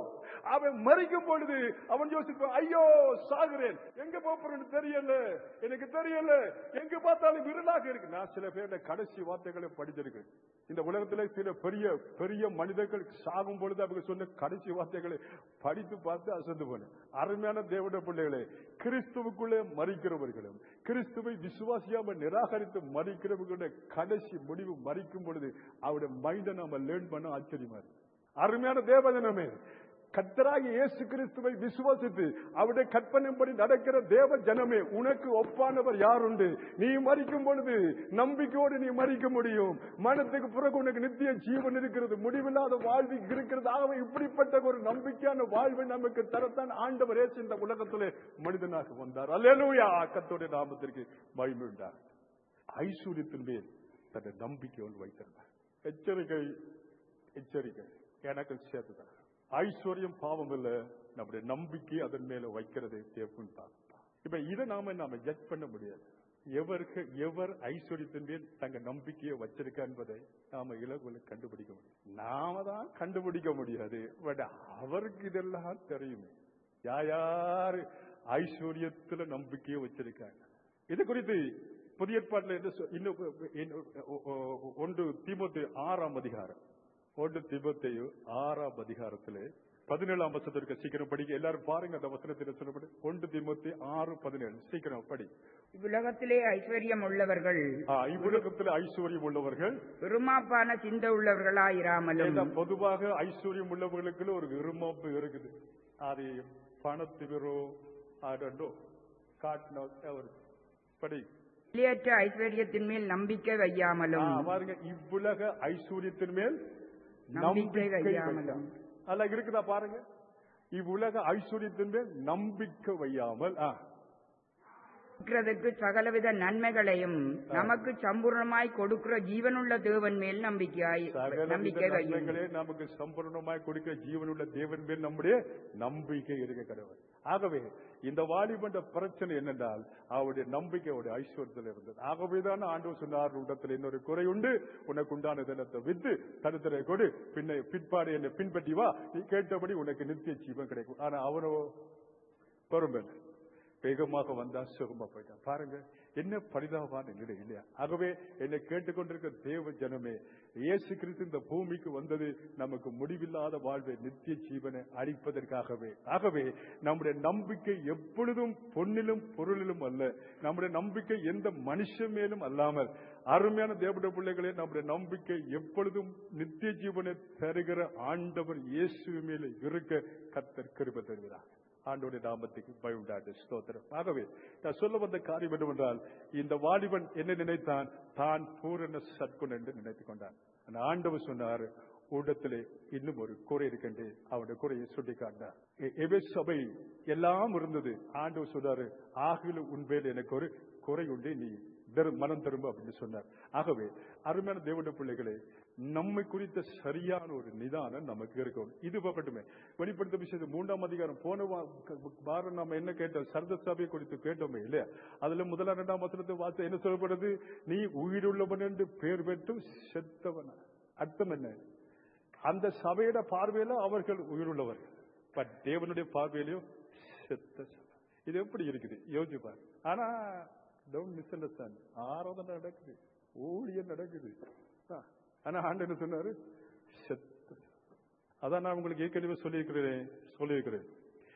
அவன் மறிக்கும் பொழுது அவன் யோசிப்பான் ஐயோ சாகுறேன் எங்க போறேன்னு தெரியல எனக்கு தெரியல எங்க பார்த்தாலும் இருளாக இருக்கு நான் சில பேருடைய கடைசி வார்த்தைகளை படிச்சிருக்கேன் இந்த உலகத்துல சில பெரிய பெரிய மனிதர்கள் சாகும் பொழுது அவங்க சொன்ன கடைசி வார்த்தைகளை படித்து பார்த்து அசந்து போனேன் அருமையான தேவட பிள்ளைகளே கிறிஸ்துவுக்குள்ளே மறிக்கிறவர்களும் கிறிஸ்துவை விசுவாசியாம நிராகரித்து மறிக்கிறவர்களுடைய கடைசி முடிவு மறிக்கும் பொழுது அவருடைய மைண்டை நாம லேர்ன் பண்ண ஆச்சரியமா இருக்கு அருமையான தேவஜனமே கத்தராகி இயேசு கிறிஸ்துவை விசுவாசித்து அவருடைய கற்பனைப்படி நடக்கிற தேவ ஜனமே உனக்கு ஒப்பானவர் யாருண்டு நீ மறிக்கும் பொழுது நம்பிக்கையோடு நீ மறிக்க முடியும் மனத்துக்கு பிறகு உனக்கு நித்திய ஜீவன் இருக்கிறது முடிவில்லாத வாழ்வு இருக்கிறது ஆகவே இப்படிப்பட்ட ஒரு நம்பிக்கையான வாழ்வை நமக்கு தரத்தான் ஆண்டவர் இயேசு இந்த உலகத்திலே மனிதனாக வந்தார் அல்லேலூயா கத்தோடைய நாமத்திற்கு மகிழ்ந்தார் ஐஸ்வர்யத்தின் மேல் தன்னை நம்பிக்கை ஒன்று வைத்திருந்தார் எச்சரிக்கை எச்சரிக்கை எனக்கு சேர்த்துதான் ஐஸ்வர்யம் பாவம் இல்ல நம்முடைய நம்பிக்கை அதன் மேல வைக்கிறது தேவன் தான் இப்ப இதை நாம நாம ஜட்ஜ் பண்ண முடியாது எவருக்கு எவர் ஐஸ்வர்யத்தின் மேல் தங்க நம்பிக்கையை வச்சிருக்க என்பதை நாம இலகுல கண்டுபிடிக்க முடியும் நாம தான் கண்டுபிடிக்க முடியாது பட் அவருக்கு இதெல்லாம் தெரியுமே யார் யாரு ஐஸ்வர்யத்துல நம்பிக்கையை வச்சிருக்காங்க இது குறித்து புதிய ஏற்பாட்டில் என்ன சொ- இன்னும் இன்னும் ஒன்று தீமோத்து ஆறாம் அதிகாரம் ஒன்று திபத்தையு ஆறாம் அதிகாரத்திலே பதினேழாம் வசனத்திற்கு சீக்கிரம் படிக்க எல்லாரும் பாருங்க அந்த வசனத்தில் சொல்லப்படு ஒன்று திமுத்தி ஆறு பதினேழு சீக்கிரம் படி இவ்வுலகத்திலே ஐஸ்வர்யம் உள்ளவர்கள் ஆ, இவ்வுலகத்தில் ஐஸ்வர்யம் உள்ளவர்கள் பெருமாப்பான சிந்த உள்ளவர்களாயிராமலும் ஏன்னா பொதுவாக ஐஸ்வர்யம் உள்ளவர்களுக்கு ஒரு விரும்பு இருக்குது அது பணத்திவரோ ஆடண்டோ காட்டினோ அவர் படி வெளியேற்ற ஐஸ்வர்யத்தின் மேல் நம்பிக்கை ஆ, வையாமலும் பாருங்க இவ்வுலக ஐஸ்வர்யத்தின் மேல் நம்பிக்கை நம்பிக்கை வையாமலும். வையாமல் அல்ல இருக்குதா பாருங்க இவ்வுலக ஐஸ்வர்யத்தின் மேல் நம்பிக்கை வையாமல் ஆ, இருக்கிறதற்கு சகலவித நன்மைகளையும் நமக்கு சம்பூர்ணமாய் கொடுக்கிற ஜீவனுள்ள தேவன் மேல் நம்பிக்கையாய் சகல நம்பிக்கை வையும் நன்மைகளே நமக்கு சம்பூர்ணமாய் கொடுக்கிற ஜீவனுள்ள தேவன் மேல் நம்முடைய நம்பிக்கை இருக்க கடவுள் ஆகவே இந்த வாலிபண்ட பிரச்சனை என்னென்றால் அவருடைய நம்பிக்கை அவருடைய ஐஸ்வர்யத்தில் இருந்தது ஆகவேதான் ஆண்டவர் சொன்னார் உடத்தில் இன்னொரு குறை உண்டு உனக்கு உண்டான தினத்தை வித்து தருத்தரை கொடு பின்ன பிற்பாடு என்னை பின்பற்றி வா நீ கேட்டபடி உனக்கு நித்திய ஜீவன் கிடைக்கும் ஆனா அவனோ பொறும்பல் வேகமாக வந்தா சுகமா போயிட்டான் பாருங்க என்ன பரிதாபமான நிலை இல்லையா ஆகவே என்னை கேட்டுக்கொண்டிருக்கிற தேவ ஜனமே இயேசு கிறிஸ்து இந்த பூமிக்கு வந்தது நமக்கு முடிவில்லாத வாழ்வை நித்திய ஜீவனை அளிப்பதற்காகவே ஆகவே நம்முடைய நம்பிக்கை எப்பொழுதும் பொன்னிலும் பொருளிலும் அல்ல நம்முடைய நம்பிக்கை எந்த மனுஷன் மேலும் அல்லாமல் அருமையான தேவடைய பிள்ளைகளே நம்முடைய நம்பிக்கை எப்பொழுதும் நித்திய ஜீவனை தருகிற ஆண்டவர் இயேசு மேலே இருக்க கத்தர் கிருபை தருகிறார் ஆண்டோடைய நாமத்துக்கு பயவுண்டாது ஸ்தோத்திரம் ஆகவே நான் சொல்ல வந்த காரியம் என்னவென்றால் இந்த வாலிபன் என்ன நினைத்தான் தான் பூரண சத்குண் என்று நினைத்துக் கொண்டான் அந்த ஆண்டவர் சொன்னார் ஊடத்திலே இன்னும் ஒரு குறை இருக்கின்ற அவருடைய குறையை சுட்டி காட்டினார் எ- எபே சபை எல்லாம் இருந்தது ஆண்டவர் சொன்னாரு ஆகில உண்மையில் எனக்கு ஒரு குறை உண்டு நீ திரு- மனம் திரும்ப அப்படின்னு சொன்னார் ஆகவே அருமையான தேவனுடைய பிள்ளைகளே நம்மை குறித்த சரியான ஒரு நிதானம் நமக்கு இருக்கும் இது பார்க்கட்டுமே வெளிப்படுத்த விஷயத்து மூன்றாம் அதிகாரம் போன வா- க- வாரம் நாம என்ன கேட்டோம் சர்த சபையை குறித்து கேட்டோமே இல்லையா அதுல முதலாம் இரண்டாம் வசனத்தை வார்த்தை என்ன சொல்லப்படுது நீ உயிருள்ளவன் என்று பேர் பெற்று செத்தவன் அர்த்தம் என்ன அந்த சபையோட பார்வையில அவர்கள் உயிருள்ளவர்கள் பட் தேவனுடைய பார்வையிலையும் செத்த சபை இது எப்படி இருக்குது யோசிச்சு பாரு ஆனா டோன்ட் மிஸ் அண்டர்ஸ்டாண்ட் ஆராதனை நடக்குது ஊழியம் நடக்குது ஆ, ஆனா ஆண்டு என்ன சொன்னாரு செத்த சபை. அதான் நான் உங்களுக்கு ஏற்கனவே சொல்லியிருக்கிறேன் சொல்லியிருக்கிறேன்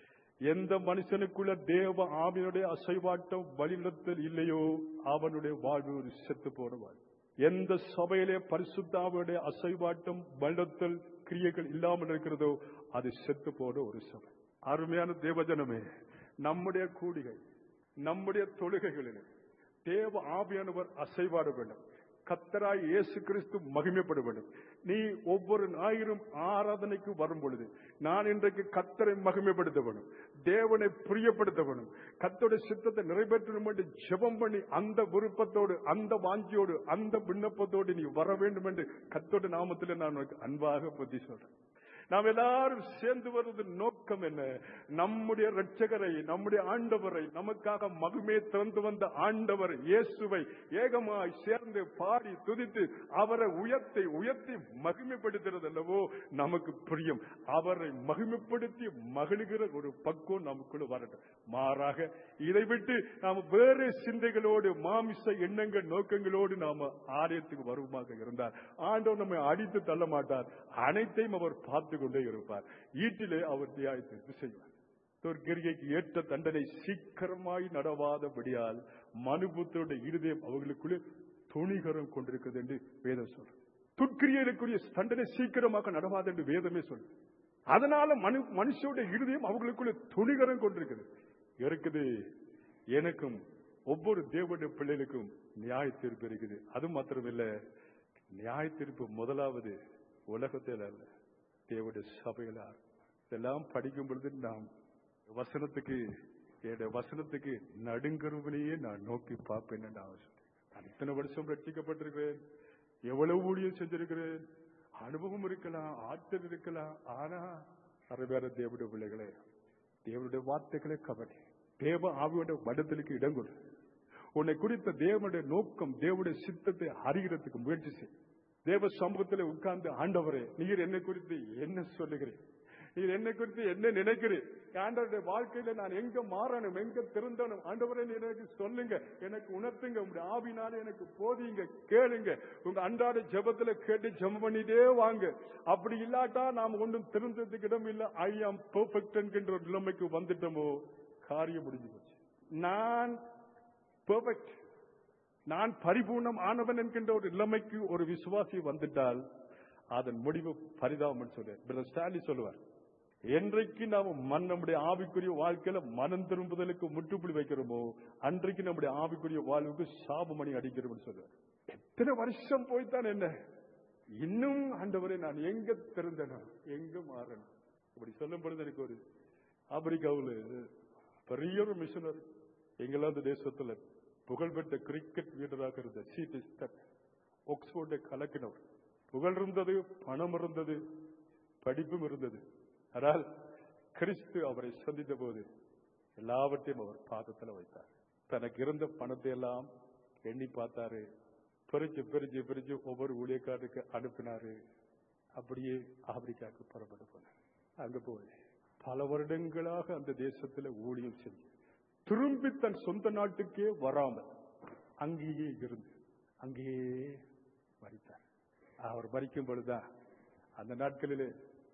எந்த மனுஷனுக்குள்ள தேவ ஆவியனுடைய அசைவாட்டம் வழிநடத்தல் இல்லையோ அவனுடைய வாழ்வு ஒரு செத்து போன வாழ்வு எந்த சபையிலே பரிசுத்தாவுடைய அசைவாட்டம் வழிநடத்தல் கிரியைகள் இல்லாமல் இருக்கிறதோ அது செத்து போன ஒரு சபை அருமையான தேவஜனமே நம்முடைய கூடிகை நம்முடைய தொழுகைகளிலே தேவ ஆவியானவர் அசைவாட வேண்டும் கத்தராய் இயேசு கிறிஸ்து மகிமைப்பட வேண்டும் நீ ஒவ்வொரு ஞாயிறும் ஆராதனைக்கு வரும் பொழுது நான் இன்றைக்கு கத்தரை மகிமைப்படுத்த வேண்டும் தேவனை பிரியப்படுத்த வேணும் கத்தோட சித்தத்தை நிறைவேற்றணும் என்று ஜெபம் பண்ணி அந்த விருப்பத்தோடு அந்த வாஞ்சியோடு அந்த விண்ணப்பத்தோடு நீ வர வேண்டும் என்று கத்தோட நாமத்தில் நான் உனக்கு அன்பாக புத்தி சொல்றேன் நாம் எல்லாரும் சேர்ந்து வருவது நோக்கம் என்ன நம்முடைய ரட்சகரை நம்முடைய ஆண்டவரை நமக்காக மகுமே திறந்து வந்த ஆண்டவர் இயேசுவை ஏகமாய் சேர்ந்து பாடி துதித்து அவரை உயர்த்தி உயர்த்தி மகிமைப்படுத்துறது அல்லவோ நமக்கு பிரியம் அவரை மகிமைப்படுத்தி மகிழ்கிற ஒரு பக்குவம் நமக்குள்ள வரட்டும் மாறாக இதை விட்டு நாம் வேறு சிந்தைகளோடு மாமிச எண்ணங்கள் நோக்கங்களோடு நாம ஆலயத்துக்கு வருவமாக இருந்தார் ஆண்டவர் நம்மை அடித்து தள்ள மாட்டார் அனைத்தையும் அவர் பார்த்து கொண்டே இருப்பார் ஈட்டிலே அவர் தியாயத்திற்கு செய்வார் துர்கிரிகைக்கு ஏற்ற தண்டனை சீக்கிரமாய் நடவாதபடியால் மனுபுத்தருடைய இருதயம் அவர்களுக்குள்ளே துணிகரம் கொண்டிருக்கிறது என்று வேதம் சொல்ற துர்க்கிரியலுக்குரிய தண்டனை சீக்கிரமாக நடவாது என்று வேதமே சொல்லு அதனால மனு மனுஷனுடைய இருதயம் அவர்களுக்குள்ள துணிகரம் கொண்டிருக்குது இருக்குது எனக்கும் ஒவ்வொரு தேவனுடைய பிள்ளைகளுக்கும் நியாய தீர்ப்பு இருக்குது அது மாத்திரமில்ல நியாய தீர்ப்பு முதலாவது உலகத்தில் அல்ல தேவனுடைய சபையில இதெல்லாம் படிக்கும் பொழுது நாம் வசனத்துக்கு என்னுடைய வசனத்துக்கு நடுங்கருவிலேயே நான் நோக்கி பார்ப்பேன் என்று அவன் சொல்றேன். நான் இத்தனை வருஷம் ரட்சிக்கப்பட்டிருக்கிறேன் எவ்வளவு ஊழியம் செஞ்சிருக்கிறேன் அனுபவம் இருக்கலாம் ஆற்றல் இருக்கலாம் ஆனா அருமையான தேவனுடைய பிள்ளைகளே தேவனுடைய வார்த்தைகளை கவனி தேவ ஆவியோட வடத்திலுக்கு இடம் கொடு உன்னை குறித்த தேவனுடைய நோக்கம் தேவனுடைய சித்தத்தை அறிகிறதுக்கு முயற்சி செய் தேவ சமூகத்தில் உட்கார்ந்து ஆண்டவரே நீர் என்னை குறித்து என்ன சொல்லுகிறேன் நீர் என்னை குறித்து என்ன நினைக்கிறேன் ஆண்டவருடைய வாழ்க்கையில நான் எங்க மாறணும் எங்க திருந்தணும் ஆண்டவரே நீர் எனக்கு சொல்லுங்க எனக்கு உணர்த்துங்க உங்களுடைய ஆவினால எனக்கு போதிங்க கேளுங்க உங்க அன்றாட ஜெபத்துல கேட்டு ஜெபம் பண்ணிட்டே வாங்க அப்படி இல்லாட்டா நாம் ஒன்றும் திருந்ததுக்கு இடம் இல்ல ஐ ஆம் பெர்ஃபெக்ட் என்கின்ற ஒரு நிலைமைக்கு வந்துட்டோமோ காரியம் முடிஞ்சு போச்சு நான் பெர்ஃபெக்ட் நான் பரிபூர்ணம் ஆனவன் என்கின்ற ஒரு நிலைமைக்கு ஒரு விசுவாசி வந்துட்டால் அதன் முடிவு பரிதாபம் சொல்லுவார் ஸ்டாலின் சொல்லுவார் என்றைக்கு நாம் மன் நம்முடைய ஆவிக்குரிய வாழ்க்கையில மனம் திரும்புதலுக்கு முற்றுப்புள்ளி வைக்கிறோமோ அன்றைக்கு நம்முடைய ஆவிக்குரிய வாழ்வுக்கு சாபமணி அடிக்கிறோம்னு சொல்லுவார் எத்தனை வருஷம் போய்த்தான் என்ன இன்னும் ஆண்டவரை நான் எங்க திறந்தனும் எங்க மாறணும் இப்படி சொல்லும் பொழுது எனக்கு ஒரு ஆப்பிரிக்காவில் பெரிய ஒரு மிஷனரி இங்கிலாந்து தேசத்துல புகழ்பெற்ற கிரிக்கெட் வீரராக இருந்த சீட் ஸ்டக் ஆக்ஸ்போர்டை கலக்கினவர் புகழ் இருந்தது பணம் இருந்தது படிப்பும் இருந்தது ஆனால் கிறிஸ்து அவரை சந்தித்த போது எல்லாவற்றையும் அவர் பாதத்தில் வைத்தார் தனக்கு இருந்த பணத்தை எல்லாம் எண்ணி பார்த்தாரு பிரிச்சு பிரிச்சு பிரிச்சு ஒவ்வொரு ஊழியக்காரருக்கு அனுப்பினாரு அப்படியே ஆப்பிரிக்காவுக்கு புறப்பட்டு போனார் அங்க போய் பல வருடங்களாக அந்த தேசத்துல ஊழியம் செஞ்சு திரும்பி தன் சொந்த நாட்டுக்கே வராமல் அங்கேயே இருந்து அங்கேயே மறித்தார் அவர் மறிக்கும் பொழுதுதான் அந்த நாட்களிலே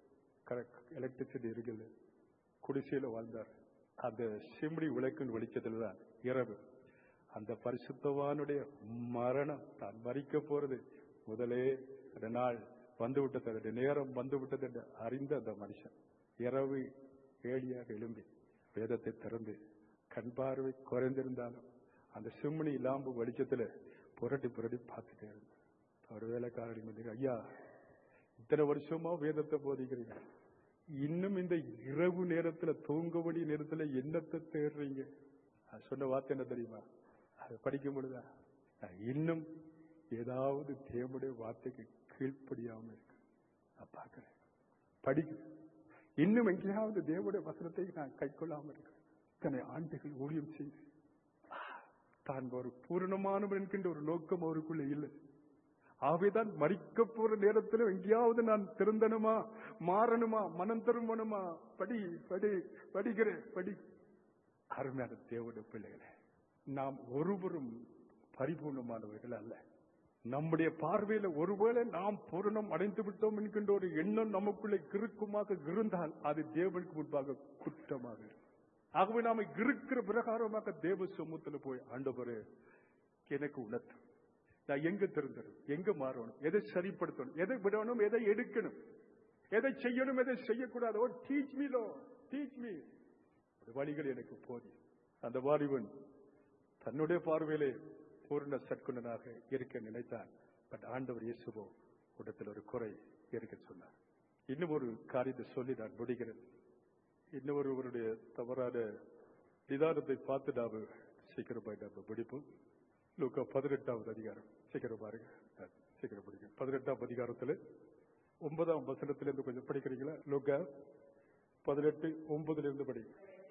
எலக்ட்ரிசிட்டி இருக்குல்ல குடிசையில வாழ்ந்தார் அந்த சிம்டி விளக்கின் வெளிச்சத்தில் தான் இரவு அந்த பரிசுத்தவானுடைய மரணம் தான் மறிக்க போறது முதலே அந்த நாள் வந்து விட்டது அந்த நேரம் வந்து விட்டது என்று அறிந்த அந்த மனுஷன் இரவு ஏழியாக எழும்பி வேதத்தை திறந்து கண் பார்வை குறைந்திருந்தாலும் அந்த சிம்னி லாம்பு வெளிச்சத்துல புரட்டி புரட்டி பார்த்துட்டே இருந்தார் ஒரு வேலைக்காரடி வந்து ஐயா இத்தனை வருஷமா வேதத்தை போதிக்கிறீங்க இன்னும் இந்த இரவு நேரத்துல தூங்க வேண்டிய நேரத்துல என்னத்தை தேடுறீங்க அது சொன்ன வார்த்தை என்ன தெரியுமா அது படிக்கும் பொழுதா நான் இன்னும் ஏதாவது தேவனுடைய வார்த்தைக்கு கீழ்ப்படியாம இருக்கு நான் பார்க்கிறேன் படிக்கிறேன் இன்னும் எங்கேயாவது தேவனுடைய வசனத்தை நான் கைக்கொள்ளாம இருக்கிறேன் இத்தனை ஆண்டுகள் ஊழியம் செய்து தான் ஒரு பூரணமானவன் என்கின்ற ஒரு நோக்கம் அவருக்குள்ள இல்லை ஆகவேதான் மறிக்க போற நேரத்தில் எங்கேயாவது நான் திருந்தனுமா மாறணுமா மனம் திரும்பணுமா படி படி படிக்கிறேன் படி அருமையான தேவனுடைய பிள்ளைகளே நாம் ஒருவரும் பரிபூர்ணமானவர்கள் அல்ல நம்முடைய பார்வையில ஒருவேளை நாம் பூரணம் அடைந்து விட்டோம் என்கின்ற ஒரு எண்ணம் நமக்குள்ளே கிறுக்குமாக இருந்தால் அது தேவனுக்கு முன்பாக குற்றமாக இருக்கும் ஆகவே நாம இருக்கிற பிரகாரமாக தேவ சமூகத்தில் போய் ஆண்டவரே எனக்கு உணர்த்தும் நான் எங்க திருந்தணும் எங்க மாறணும் எதை சரிப்படுத்தணும் எதை விடணும் எதை எடுக்கணும் எதை செய்யணும் எதை செய்யக்கூடாது oh teach me Lord teach me வழிகள் எனக்கு போதி அந்த வாலிபன் தன்னுடைய பார்வையிலே பூர்ண சற்குணனாக இருக்க நினைத்தான் பட் ஆண்டவர் இயேசுவோ இடத்தில் ஒரு குறை இருக்க சொன்னார் இன்னும் ஒரு காரியத்தை சொல்லி நான் முடிகிறேன் இன்னொருவருடைய தவறான நிதானத்தை பார்த்து நாம சீக்கிரமாய் நாம பிடிப்போம் லூக்கா பதினெட்டாவது அதிகாரம் சீக்கிரம் பாருங்க அஹ், சீக்கிரம் படிங்க பதினெட்டாம் அதிகாரத்துல ஒன்பதாம் வசனத்திலிருந்து கொஞ்சம் படிக்கிறீங்களா லூக்கா பதினெட்டு ஒன்பதுல இருந்து படிங்க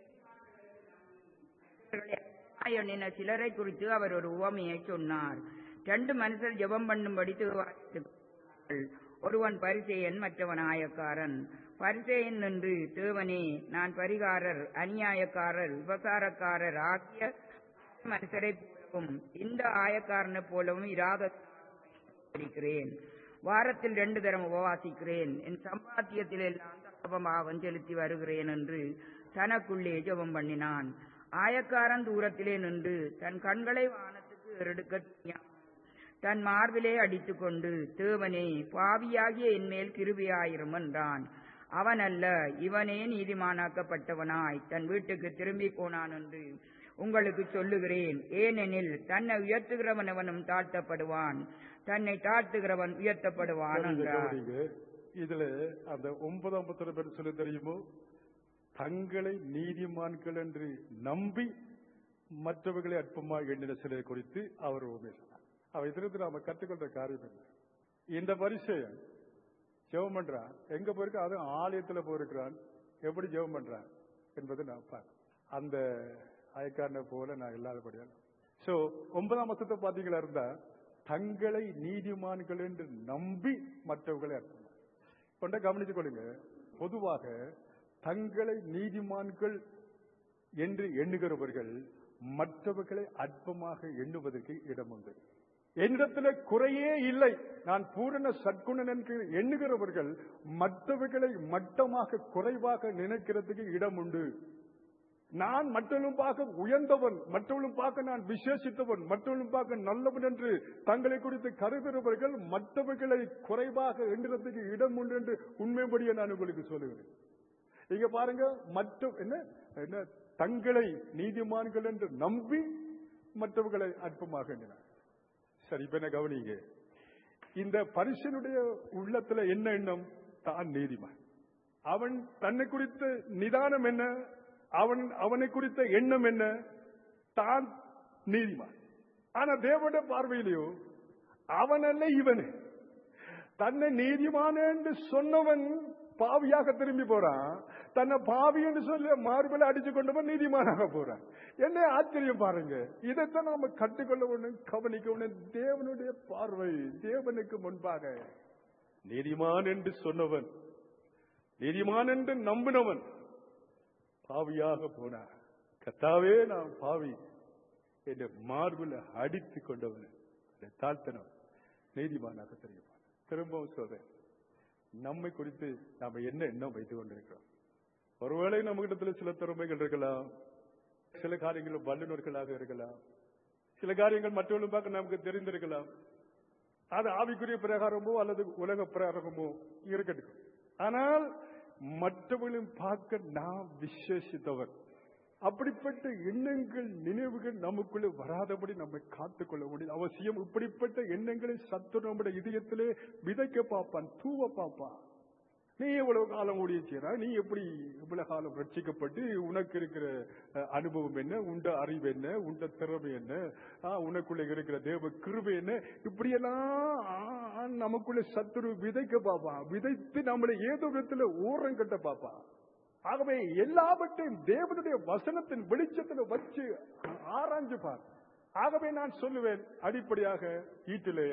எண்ணின சிலரை குறித்து அவர் ஒரு உவமையை சொன்னார் ரெண்டு மனுஷர் ஜெபம் பண்ணும்படி தேவாலயத்துக்கு ஒருவன் பரிசேயன் மற்றவன் ஆயக்காரன் பரிசேயன் நின்று தேவனே நான் பரிகாரர் அநியாயக்காரர் விபசாரக்காரர் ஆகிய மனுஷரை போலவும் இந்த ஆயக்காரனை போலவும் இராத இருக்கிறேன் வாரத்தில் ரெண்டு தரம் உபவாசிக்கிறேன் என் சம்பாத்தியத்தில் எல்லாம் தப்பமாகவும் செலுத்தி வருகிறேன் என்று தனக்குள்ளே ஜெபம் பண்ணினான் ஆயக்காரன் தூரத்திலே நின்று தன் கண்களை வானத்துக்கு எடுக்க தன் மார்பிலே அடித்துக்கொண்டு தேவனே பாவியாகிய என்மேல் கிருபியாயிரும் என்றான் அவன் அல்ல இவனே நீதிமானாக்கப்பட்டவனாய் தன் வீட்டுக்கு திரும்பி போனான் என்று உங்களுக்கு சொல்லுகிறேன் ஏனெனில் தன்னை உயர்த்துகிறவன் அவனும் தாழ்த்தப்படுவான் தன்னை தாழ்த்துகிறவன் உயர்த்தப்படுவான் என்றார் கவனிங்க. இதுல அந்த ஒன்பதாம் பத்திர பேர் சொல்ல தெரியுமோ தங்களை நீதிமான்கள் என்று நம்பி மற்றவர்களை அற்பமா எண்ணின சிலை குறித்து அவர் உண்மை சொன்னார் அவ இதிலிருந்து நாம கற்றுக்கொண்ட காரியம் என்ன இந்த பரிசெயன் ஜெபம் பண்றான் எங்க போயிருக்க அது ஆலயத்துல போயிருக்கிறான் எப்படி ஜெபம் பண்றான் என்பதை நான் பார்க்க அந்த அயக்காரனை போல நான் இல்லாதபடியால் சோ ஒன்பதாம் வருஷத்தை பாத்தீங்களா இருந்தா தங்களை நீதிமான்கள் என்று நம்பி மற்றவர்களை அர்த்தம் கொண்ட கவனித்துக் கொள்ளுங்க பொதுவாக தங்களை நீதிமான்கள் என்று எண்ணுகிறவர்கள் மற்றவர்களை அற்பமாக எண்ணுவதற்கு இடம் உண்டு என்னிடத்துல குறையே இல்லை நான் பூரண சற்குணன் என்று எண்ணுகிறவர்கள் மற்றவர்களை மட்டமாக குறைவாக நினைக்கிறதுக்கு இடம் உண்டு நான் மற்றவர்களும் பார்க்க உயர்ந்தவன் மற்றவர்களும் பார்க்க நான் விசேஷித்தவன் மற்றவர்களும் பார்க்க நல்லவன் என்று தங்களை குறித்து கருதுகிறவர்கள் மற்றவர்களை குறைவாக எண்ணுறதுக்கு இடம் உண்டு என்று உண்மைப்படியே நான் உங்களுக்கு சொல்லுகிறேன் இங்க பாருங்க மற்ற என்ன என்ன தங்களை நீதிமான்கள் என்று நம்பி மற்றவர்களை அற்பமாக எண்ணினார் சரி இப்ப என்ன கவனிங்க இந்த பரிசனுடைய உள்ளத்துல என்ன எண்ணம் தான் நீதிமான் அவன் தன்னை குறித்த நிதானம் என்ன அவன் அவனை குறித்த எண்ணம் என்ன தான் நீதிமான் ஆனா தேவனுடைய பார்வையிலையோ அவன் அல்ல இவனு தன்னை நீதிமான என்று சொன்னவன் பாவியாக திரும்பி போறான் தன்னை பாவி என்று சொல்லி மார்பில் அடிச்சு கொண்டவன் நீதிமானாக போறான் என்ன ஆச்சரியம் பாருங்க இதைத்தான் நாம கற்றுக்கொள்ள ஒண்ணும் கவனிக்க ஒண்ணும் தேவனுடைய பார்வை தேவனுக்கு முன்பாக நீதிமான் என்று சொன்னவன் நீதிமான் என்று நம்பினவன் பாவியாக போனார் கத்தாவே நான் பாவி என்று மார்பில் அடித்து கொண்டவன் அதை தாழ்த்தினவன் நீதிமானாக தெரியும் திரும்பவும் சொல்றேன் நம்மை குறித்து நாம என்ன எண்ணம் வைத்துக் கொண்டிருக்கிறோம் ஒருவேளை நம்மகிட்டத்துல சில திறமைகள் இருக்கலாம் சில காரியங்கள் வல்லுநர்களாக இருக்கலாம் சில காரியங்கள் மற்றவர்களும் பார்க்க நமக்கு தெரிந்திருக்கலாம் அது ஆவிக்குரிய பிரகாரமோ அல்லது உலக பிரகாரமோ இருக்கட்டும் ஆனால் மற்றவர்களும் பார்க்க நாம் விசேஷித்தவர் அப்படிப்பட்ட எண்ணங்கள் நினைவுகள் நமக்குள்ளே வராதபடி நம்மை காத்துக்கொள்ள முடியும் அவசியம் இப்படிப்பட்ட எண்ணங்களை சத்து நம்முடைய இதயத்திலே விதைக்க பார்ப்பான் தூவ பார்ப்பான் நீ எவ்வளவு காலம் ஓடிச்சியா நீ எப்படி இவ்வளவு காலம் ரட்சிக்கப்பட்டு உனக்கு இருக்கிற அஹ், அனுபவம் என்ன உண்ட அறிவு என்ன உண்ட திறமை என்ன ஆ, உனக்குள்ள இருக்கிற தேவ கிருபை என்ன இப்படியெல்லாம் ஆ, நமக்குள்ள சத்துரு விதைக்க பார்ப்பான் விதைத்து நம்மளை ஏதோ விதத்துல ஊரம் கட்ட பார்ப்பான் ஆகவே எல்லாவற்றையும் தேவனுடைய வசனத்தின் வெளிச்சத்துல வச்சு ஆராய்ஞ்சு பார் ஆகவே நான் சொல்லுவேன் அடிப்படையாக வீட்டிலே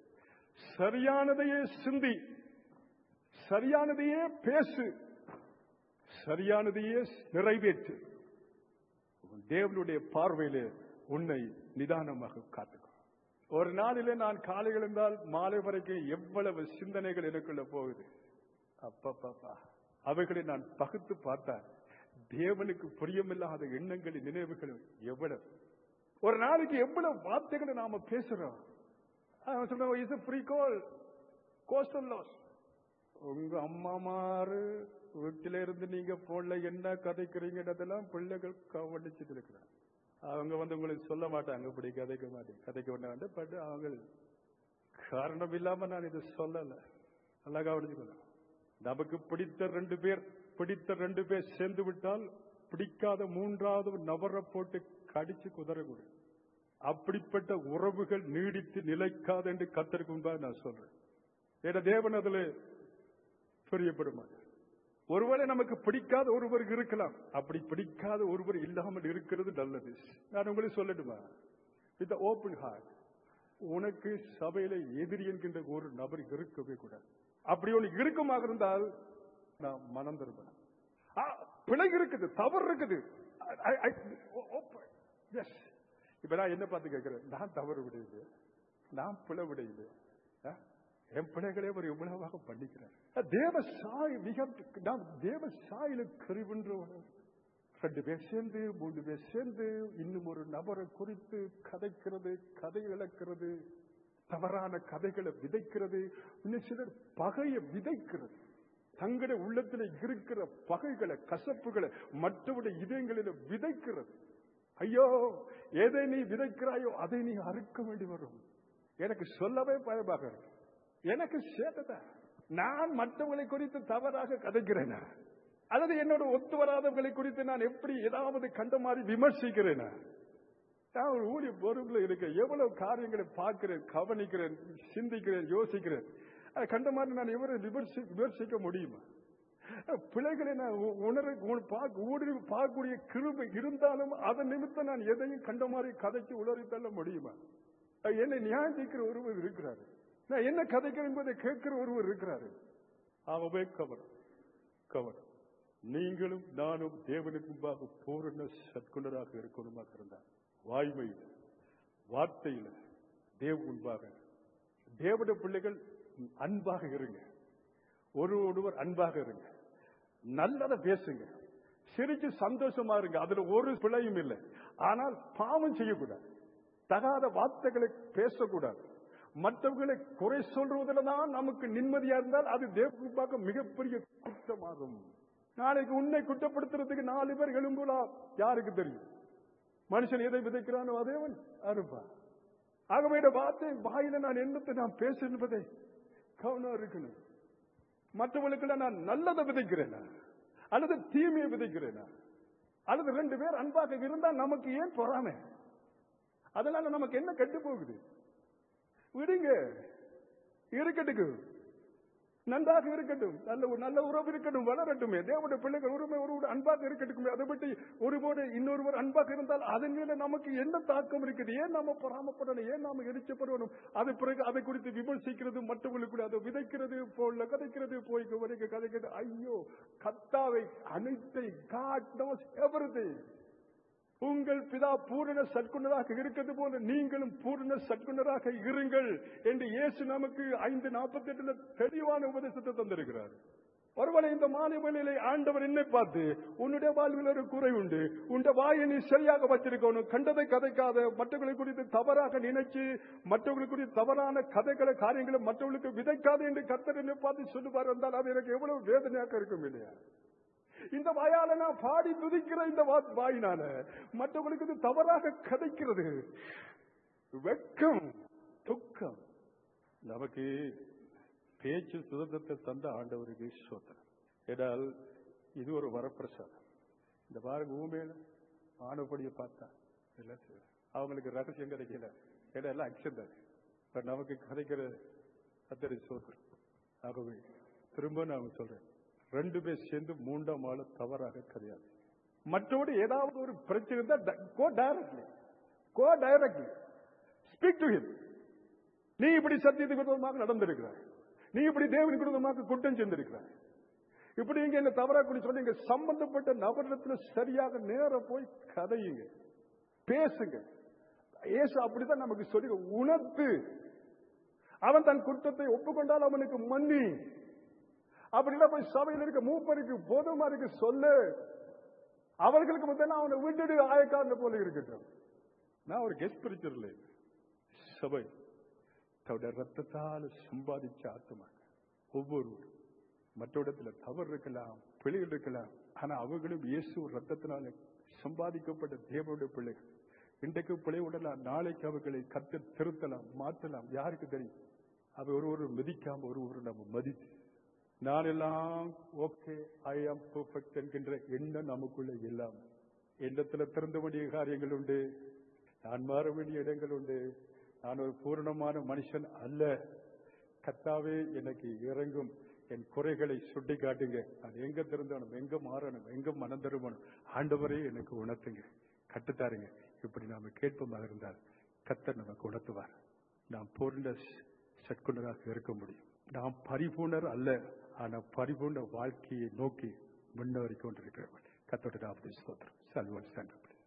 சரியானதையே சிந்தி சரியானதையே பேசு சரியானதையே நிறைவேற்று உன் தேவனுடைய பார்வையிலே உன்னை நிதானமாக காத்துக்கோ ஒரு நாளிலே நான் காலை எழுந்தால் மாலை வரைக்கும் எவ்வளவு சிந்தனைகள் எனக்குள்ள போகுது அப்பப்பப்பா அவைகளை நான் பகுத்து பார்த்தால் தேவனுக்கு புரியமில்லாத எண்ணங்களின் நினைவுகள் எவ்வளவு ஒரு நாளைக்கு எவ்வளவு வார்த்தைகளை நாம பேசுறோம் அவன் சொல்றான் is free call coastal loss உங்க அம்மாமாரு வீட்டில இருந்து நீங்க போன்ல என்ன கதைக்கிறீங்கன்றதெல்லாம் பிள்ளைகள் கவனிச்சுட்டு இருக்கிறாங்க அவங்க வந்து உங்களுக்கு சொல்ல மாட்டாங்க இப்படி கதைக்க மாட்டேன் கதைக்க மாட்டாங்க பட் அவங்க காரணம் இல்லாம நான் இதை சொல்லல நல்லா கவனிச்சுக்கணும் நமக்கு பிடித்த ரெண்டு பேர் பிடித்த ரெண்டு பேர் சேர்ந்து விட்டால் பிடிக்காத மூன்றாவது நபரை போட்டு கடிச்சு குதறக்கூடு அப்படிப்பட்ட உறவுகள் நீடித்து நிலைக்காது என்று கத்தருக்கு முன்பாக நான் சொல்றேன் ஏன்னா தேவன் அதுல பிரியப்பட மாட்டார் ஒருவேளை நமக்கு பிடிக்காத ஒருவர் இருக்கலாம் அப்படி பிடிக்காத ஒருவர் இல்லாமல் இருக்கிறது நல்லது நான் உங்களுக்கு சொல்லட்டுமா வித் ஓப்பன் ஹார்ட் உனக்கு சபையில எதிரி என்கின்ற ஒரு நபர் இருக்கவே கூடாது அப்படி ஒன்று இருக்குமாக இருந்தால் நான் மனம் திரும்பணும் ஆ, பிழை இருக்குது தவறு இருக்குது I- I- o- open. Yes. இப்ப நான் என்ன பார்த்து கேட்கிறேன் நான் தவறு விடையுது நான் பிழை விடையுது ஆ? என் பிள்ளைகளே ஒரு இவ்வளவாக பண்ணிக்கிறேன் தேவ சாய் மிக நாம் தேவ சாயில கருவின்றவன் ரெண்டு பேர் சேர்ந்து மூன்று பேர் சேர்ந்து இன்னும் ஒரு நபரை குறித்து கதைக்கிறது கதை இழக்கிறது தவறான கதைகளை விதைக்கிறது இன்னும் சிலர் பகையை விதைக்கிறது தங்களுடைய உள்ளத்தில் இருக்கிற பகைகளை கசப்புகளை மற்றவருடைய இதயங்களில் விதைக்கிறது ஐயோ எதை நீ விதைக்கிறாயோ அதை நீ அறுக்க வேண்டி வரும் எனக்கு சொல்லவே பயமாக இருக்கு எனக்கு சேதத நான் மற்றவர்களை குறித்து தவறாக கதைக்கிறேனா அல்லது என்னோட ஒத்து வராதவர்களை குறித்து நான் எப்படி ஏதாவது கண்ட மாதிரி விமர்சிக்கிறேனா நான் ஒரு ஊழிய பொறுப்புல இருக்கேன் எவ்வளவு காரியங்களை பார்க்கிறேன் கவனிக்கிறேன் சிந்திக்கிறேன் யோசிக்கிறேன் அதை கண்ட மாதிரி நான் எவரை விமர்சி விமர்சிக்க முடியுமா பிள்ளைகளை நான் உ- உணர உண- பார்க்க- ஊடுருவி பார்க்கக்கூடிய கிருபை இருந்தாலும் அதன் நிமித்தம் நான் எதையும் கண்ட மாதிரி கதைக்கு உளறி தள்ள முடியுமா என்னை நியாயம் தீர்க்கிற ஒருவர் இருக்கிறாரு நான் என்ன கதைக்கிறேன் என்பதை கேட்கிற ஒருவர் இருக்கிறாரு ஆகவே கவனம் கவனம் நீங்களும் நானும் தேவனுக்கு முன்பாக பூரண சற்குணராக இருக்கணுமாக இருந்தார் வாய்மையில் வார்த்தையில் தேவ முன்பாக தேவட பிள்ளைகள் அன்பாக இருங்க ஒரு ஒருவர் அன்பாக இருங்க நல்லதை பேசுங்க சிரிச்சு சந்தோஷமா இருங்க அதுல ஒரு பிழையும் இல்லை ஆனால் பாவம் செய்யக்கூடாது தகாத வார்த்தைகளை பேசக்கூடாது மற்றவர்களை குறை சொல்றதுல தான் நமக்கு நிம்மதியா இருந்தால் அது தேவனுக்கு மிகப்பெரிய குற்றமாகும் நாளைக்கு உன்னை குற்றப்படுத்துறதுக்கு நாலு பேர் எழும்புலாம் யாருக்கு தெரியும் மனுஷன் எதை விதைக்கிறானோ அதேவன் அருப்பா ஆகவே இந்த வார்த்தை வாயில நான் என்னத்தை நான் பேச என்பதை கவனம் இருக்கணும் மற்றவர்களுக்கு நான் நல்லதை விதைக்கிறேனா அல்லது தீமையை விதைக்கிறேனா அல்லது ரெண்டு பேர் அன்பாக இருந்தால் நமக்கு ஏன் பொறாமை அதனால நமக்கு என்ன கெட்டு போகுது விடுங்க இருக்கட்டுக்கு நன்றாக இருக்கட்டும் நல்ல ஒரு நல்ல உறவு இருக்கட்டும் வளரட்டுமே தேவனுடைய பிள்ளைகள் உரிமை ஒரு அன்பாக இருக்கட்டுமே அதை விட்டு ஒருபோது இன்னொருவர் அன்பாக இருந்தால் அதன் மேல நமக்கு என்ன தாக்கம் இருக்குது ஏன் நாம பொறாமப்படணும் ஏன் நாம எரிச்சப்படணும் அது பிறகு அதை குறித்து விமர்சிக்கிறது மற்றவர்களுக்கு அதை விதைக்கிறது போல கதைக்கிறது போய் வரைக்கும் கதைக்கிறது ஐயோ கத்தாவை அனைத்தை காட் knows everything உங்கள் பிதா பூரண சற்குணராக இருக்கிறது போல நீங்களும் பூரண சற்குணராக இருங்கள் என்று இயேசு நமக்கு ஐந்து நாற்பத்தி எட்டுல தெளிவான உபதேசத்தை தந்திருக்கிறார் ஒருவேளை இந்த மாலை வேளையிலே ஆண்டவர் என்னை பார்த்து உன்னுடைய வாழ்வில் ஒரு குறை உண்டு உன்னுடைய வாயை நீ சரியாக வச்சிருக்கணும் கண்டதை கதைக்காத மற்றவர்களை குறித்து தவறாக நினைச்சு மற்றவர்களை குறித்து தவறான கதைகளை காரியங்களை மற்றவர்களுக்கு விதைக்காது என்று கர்த்தர் என்னை பார்த்து சொல்லுவார் என்றால் அது எனக்கு எவ்வளவு வேதனையாக இருக்கும் இல்லையா இந்த வாயால நான் பாடி துதிக்கிற இந்த வா- வாயினால மற்றவங்களுக்கு இது தவறாக கதைக்கிறது வெட்கம் துக்கம் நமக்கு பேச்சு சுதந்திரத்தை தந்த ஆண்டவருக்கு சோத்திரம் ஏனால் இது ஒரு வரப்பிரசாதம் இந்த பாருங்க ஊமையில ஆனப்படியை பார்த்தா எல்லாம் சரி. அவங்களுக்கு ரகசியம் கிடைக்கல ஏன்னா எல்லாம் அக்ஷன் தான் இப்ப நமக்கு கிடைக்கிற அத்தனை சோத்திரம் ஆகவே திரும்ப நான் சொல்றேன் ரெண்டு பேர் சேர்ந்து மூன்றாம் ஆளு தவறாக கிடையாது மற்றபடி ஏதாவது ஒரு பிரச்சனை இருந்தா go directly go directly speak to him நீ இப்படி சத்தியத்துக்கு விரோதமாக நடந்திருக்கிறாய் நீ இப்படி தேவனுக்கு விரோதமாக குற்றம் செஞ்சிருக்கிறாய் இப்படி இங்க என்ன தவறா கூட சொன்னீங்க சம்பந்தப்பட்ட நபரிடத்துல சரியாக நேர போய் கதையுங்க பேசுங்க ஏசு அப்படிதான் நமக்கு சொல்லி உணர்த்து அவன் தன் குற்றத்தை ஒப்புக்கொண்டால் அவனுக்கு மன்னி அப்படிலாம் போய் சபையில் இருக்க மூப்பருக்கு போதுமா இருக்கு சொல்லு அவர்களுக்கு முதல்ல அவனை விட்டுடு ஆயக்காரன போல இருக்கட்டும் நான் ஒரு கெஸ்ட் பிரிச்சர்ல சபை தன்னுடைய ரத்தத்தால் சம்பாதிச்ச ஆத்மா ஒவ்வொரு மற்ற இடத்துல தவறு இருக்கலாம் பிழைகள் இருக்கலாம் ஆனா அவர்களும் இயேசு ரத்தத்தினால சம்பாதிக்கப்பட்ட தேவனுடைய பிள்ளைகள் இன்றைக்கு பிழை விடலாம் நாளைக்கு அவர்களை கத்து திருத்தலாம் மாற்றலாம் யாருக்கு தெரியும் அவ ஒரு ஒரு மதிக்காம ஒரு ஒரு நம்ம மதித்து நான் எல்லாம் ஓகே ஐ ஆம் பெர்ஃபெக்ட் என்கின்ற எண்ணம் நமக்குள்ள எல்லாம் எண்ணத்துல திறந்த வேண்டிய காரியங்கள் உண்டு நான் மாற வேண்டிய இடங்கள் உண்டு நான் ஒரு பூரணமான மனுஷன் அல்ல கத்தாவே எனக்கு இறங்கும் என் குறைகளை சுட்டி காட்டுங்க நான் எங்க திருந்தணும் எங்க மாறணும் எங்க மனம் திரும்பணும் ஆண்டவரே எனக்கு உணர்த்துங்க கட்டுத்தாருங்க இப்படி நாம கேட்போமாக இருந்தால் கத்தர் நமக்கு உணர்த்துவார் நாம் பூர்ண சற்குணராக இருக்க முடியும் நாம் பரிபூர்ணர் அல்ல ஆனா பரிபூர்ண வாழ்க்கையை நோக்கி முன்னேறி கொண்டிருக்கிறவன் கத்தோட ஸ்தோத்திரம் சல்வன் ஸ்டாண்ட்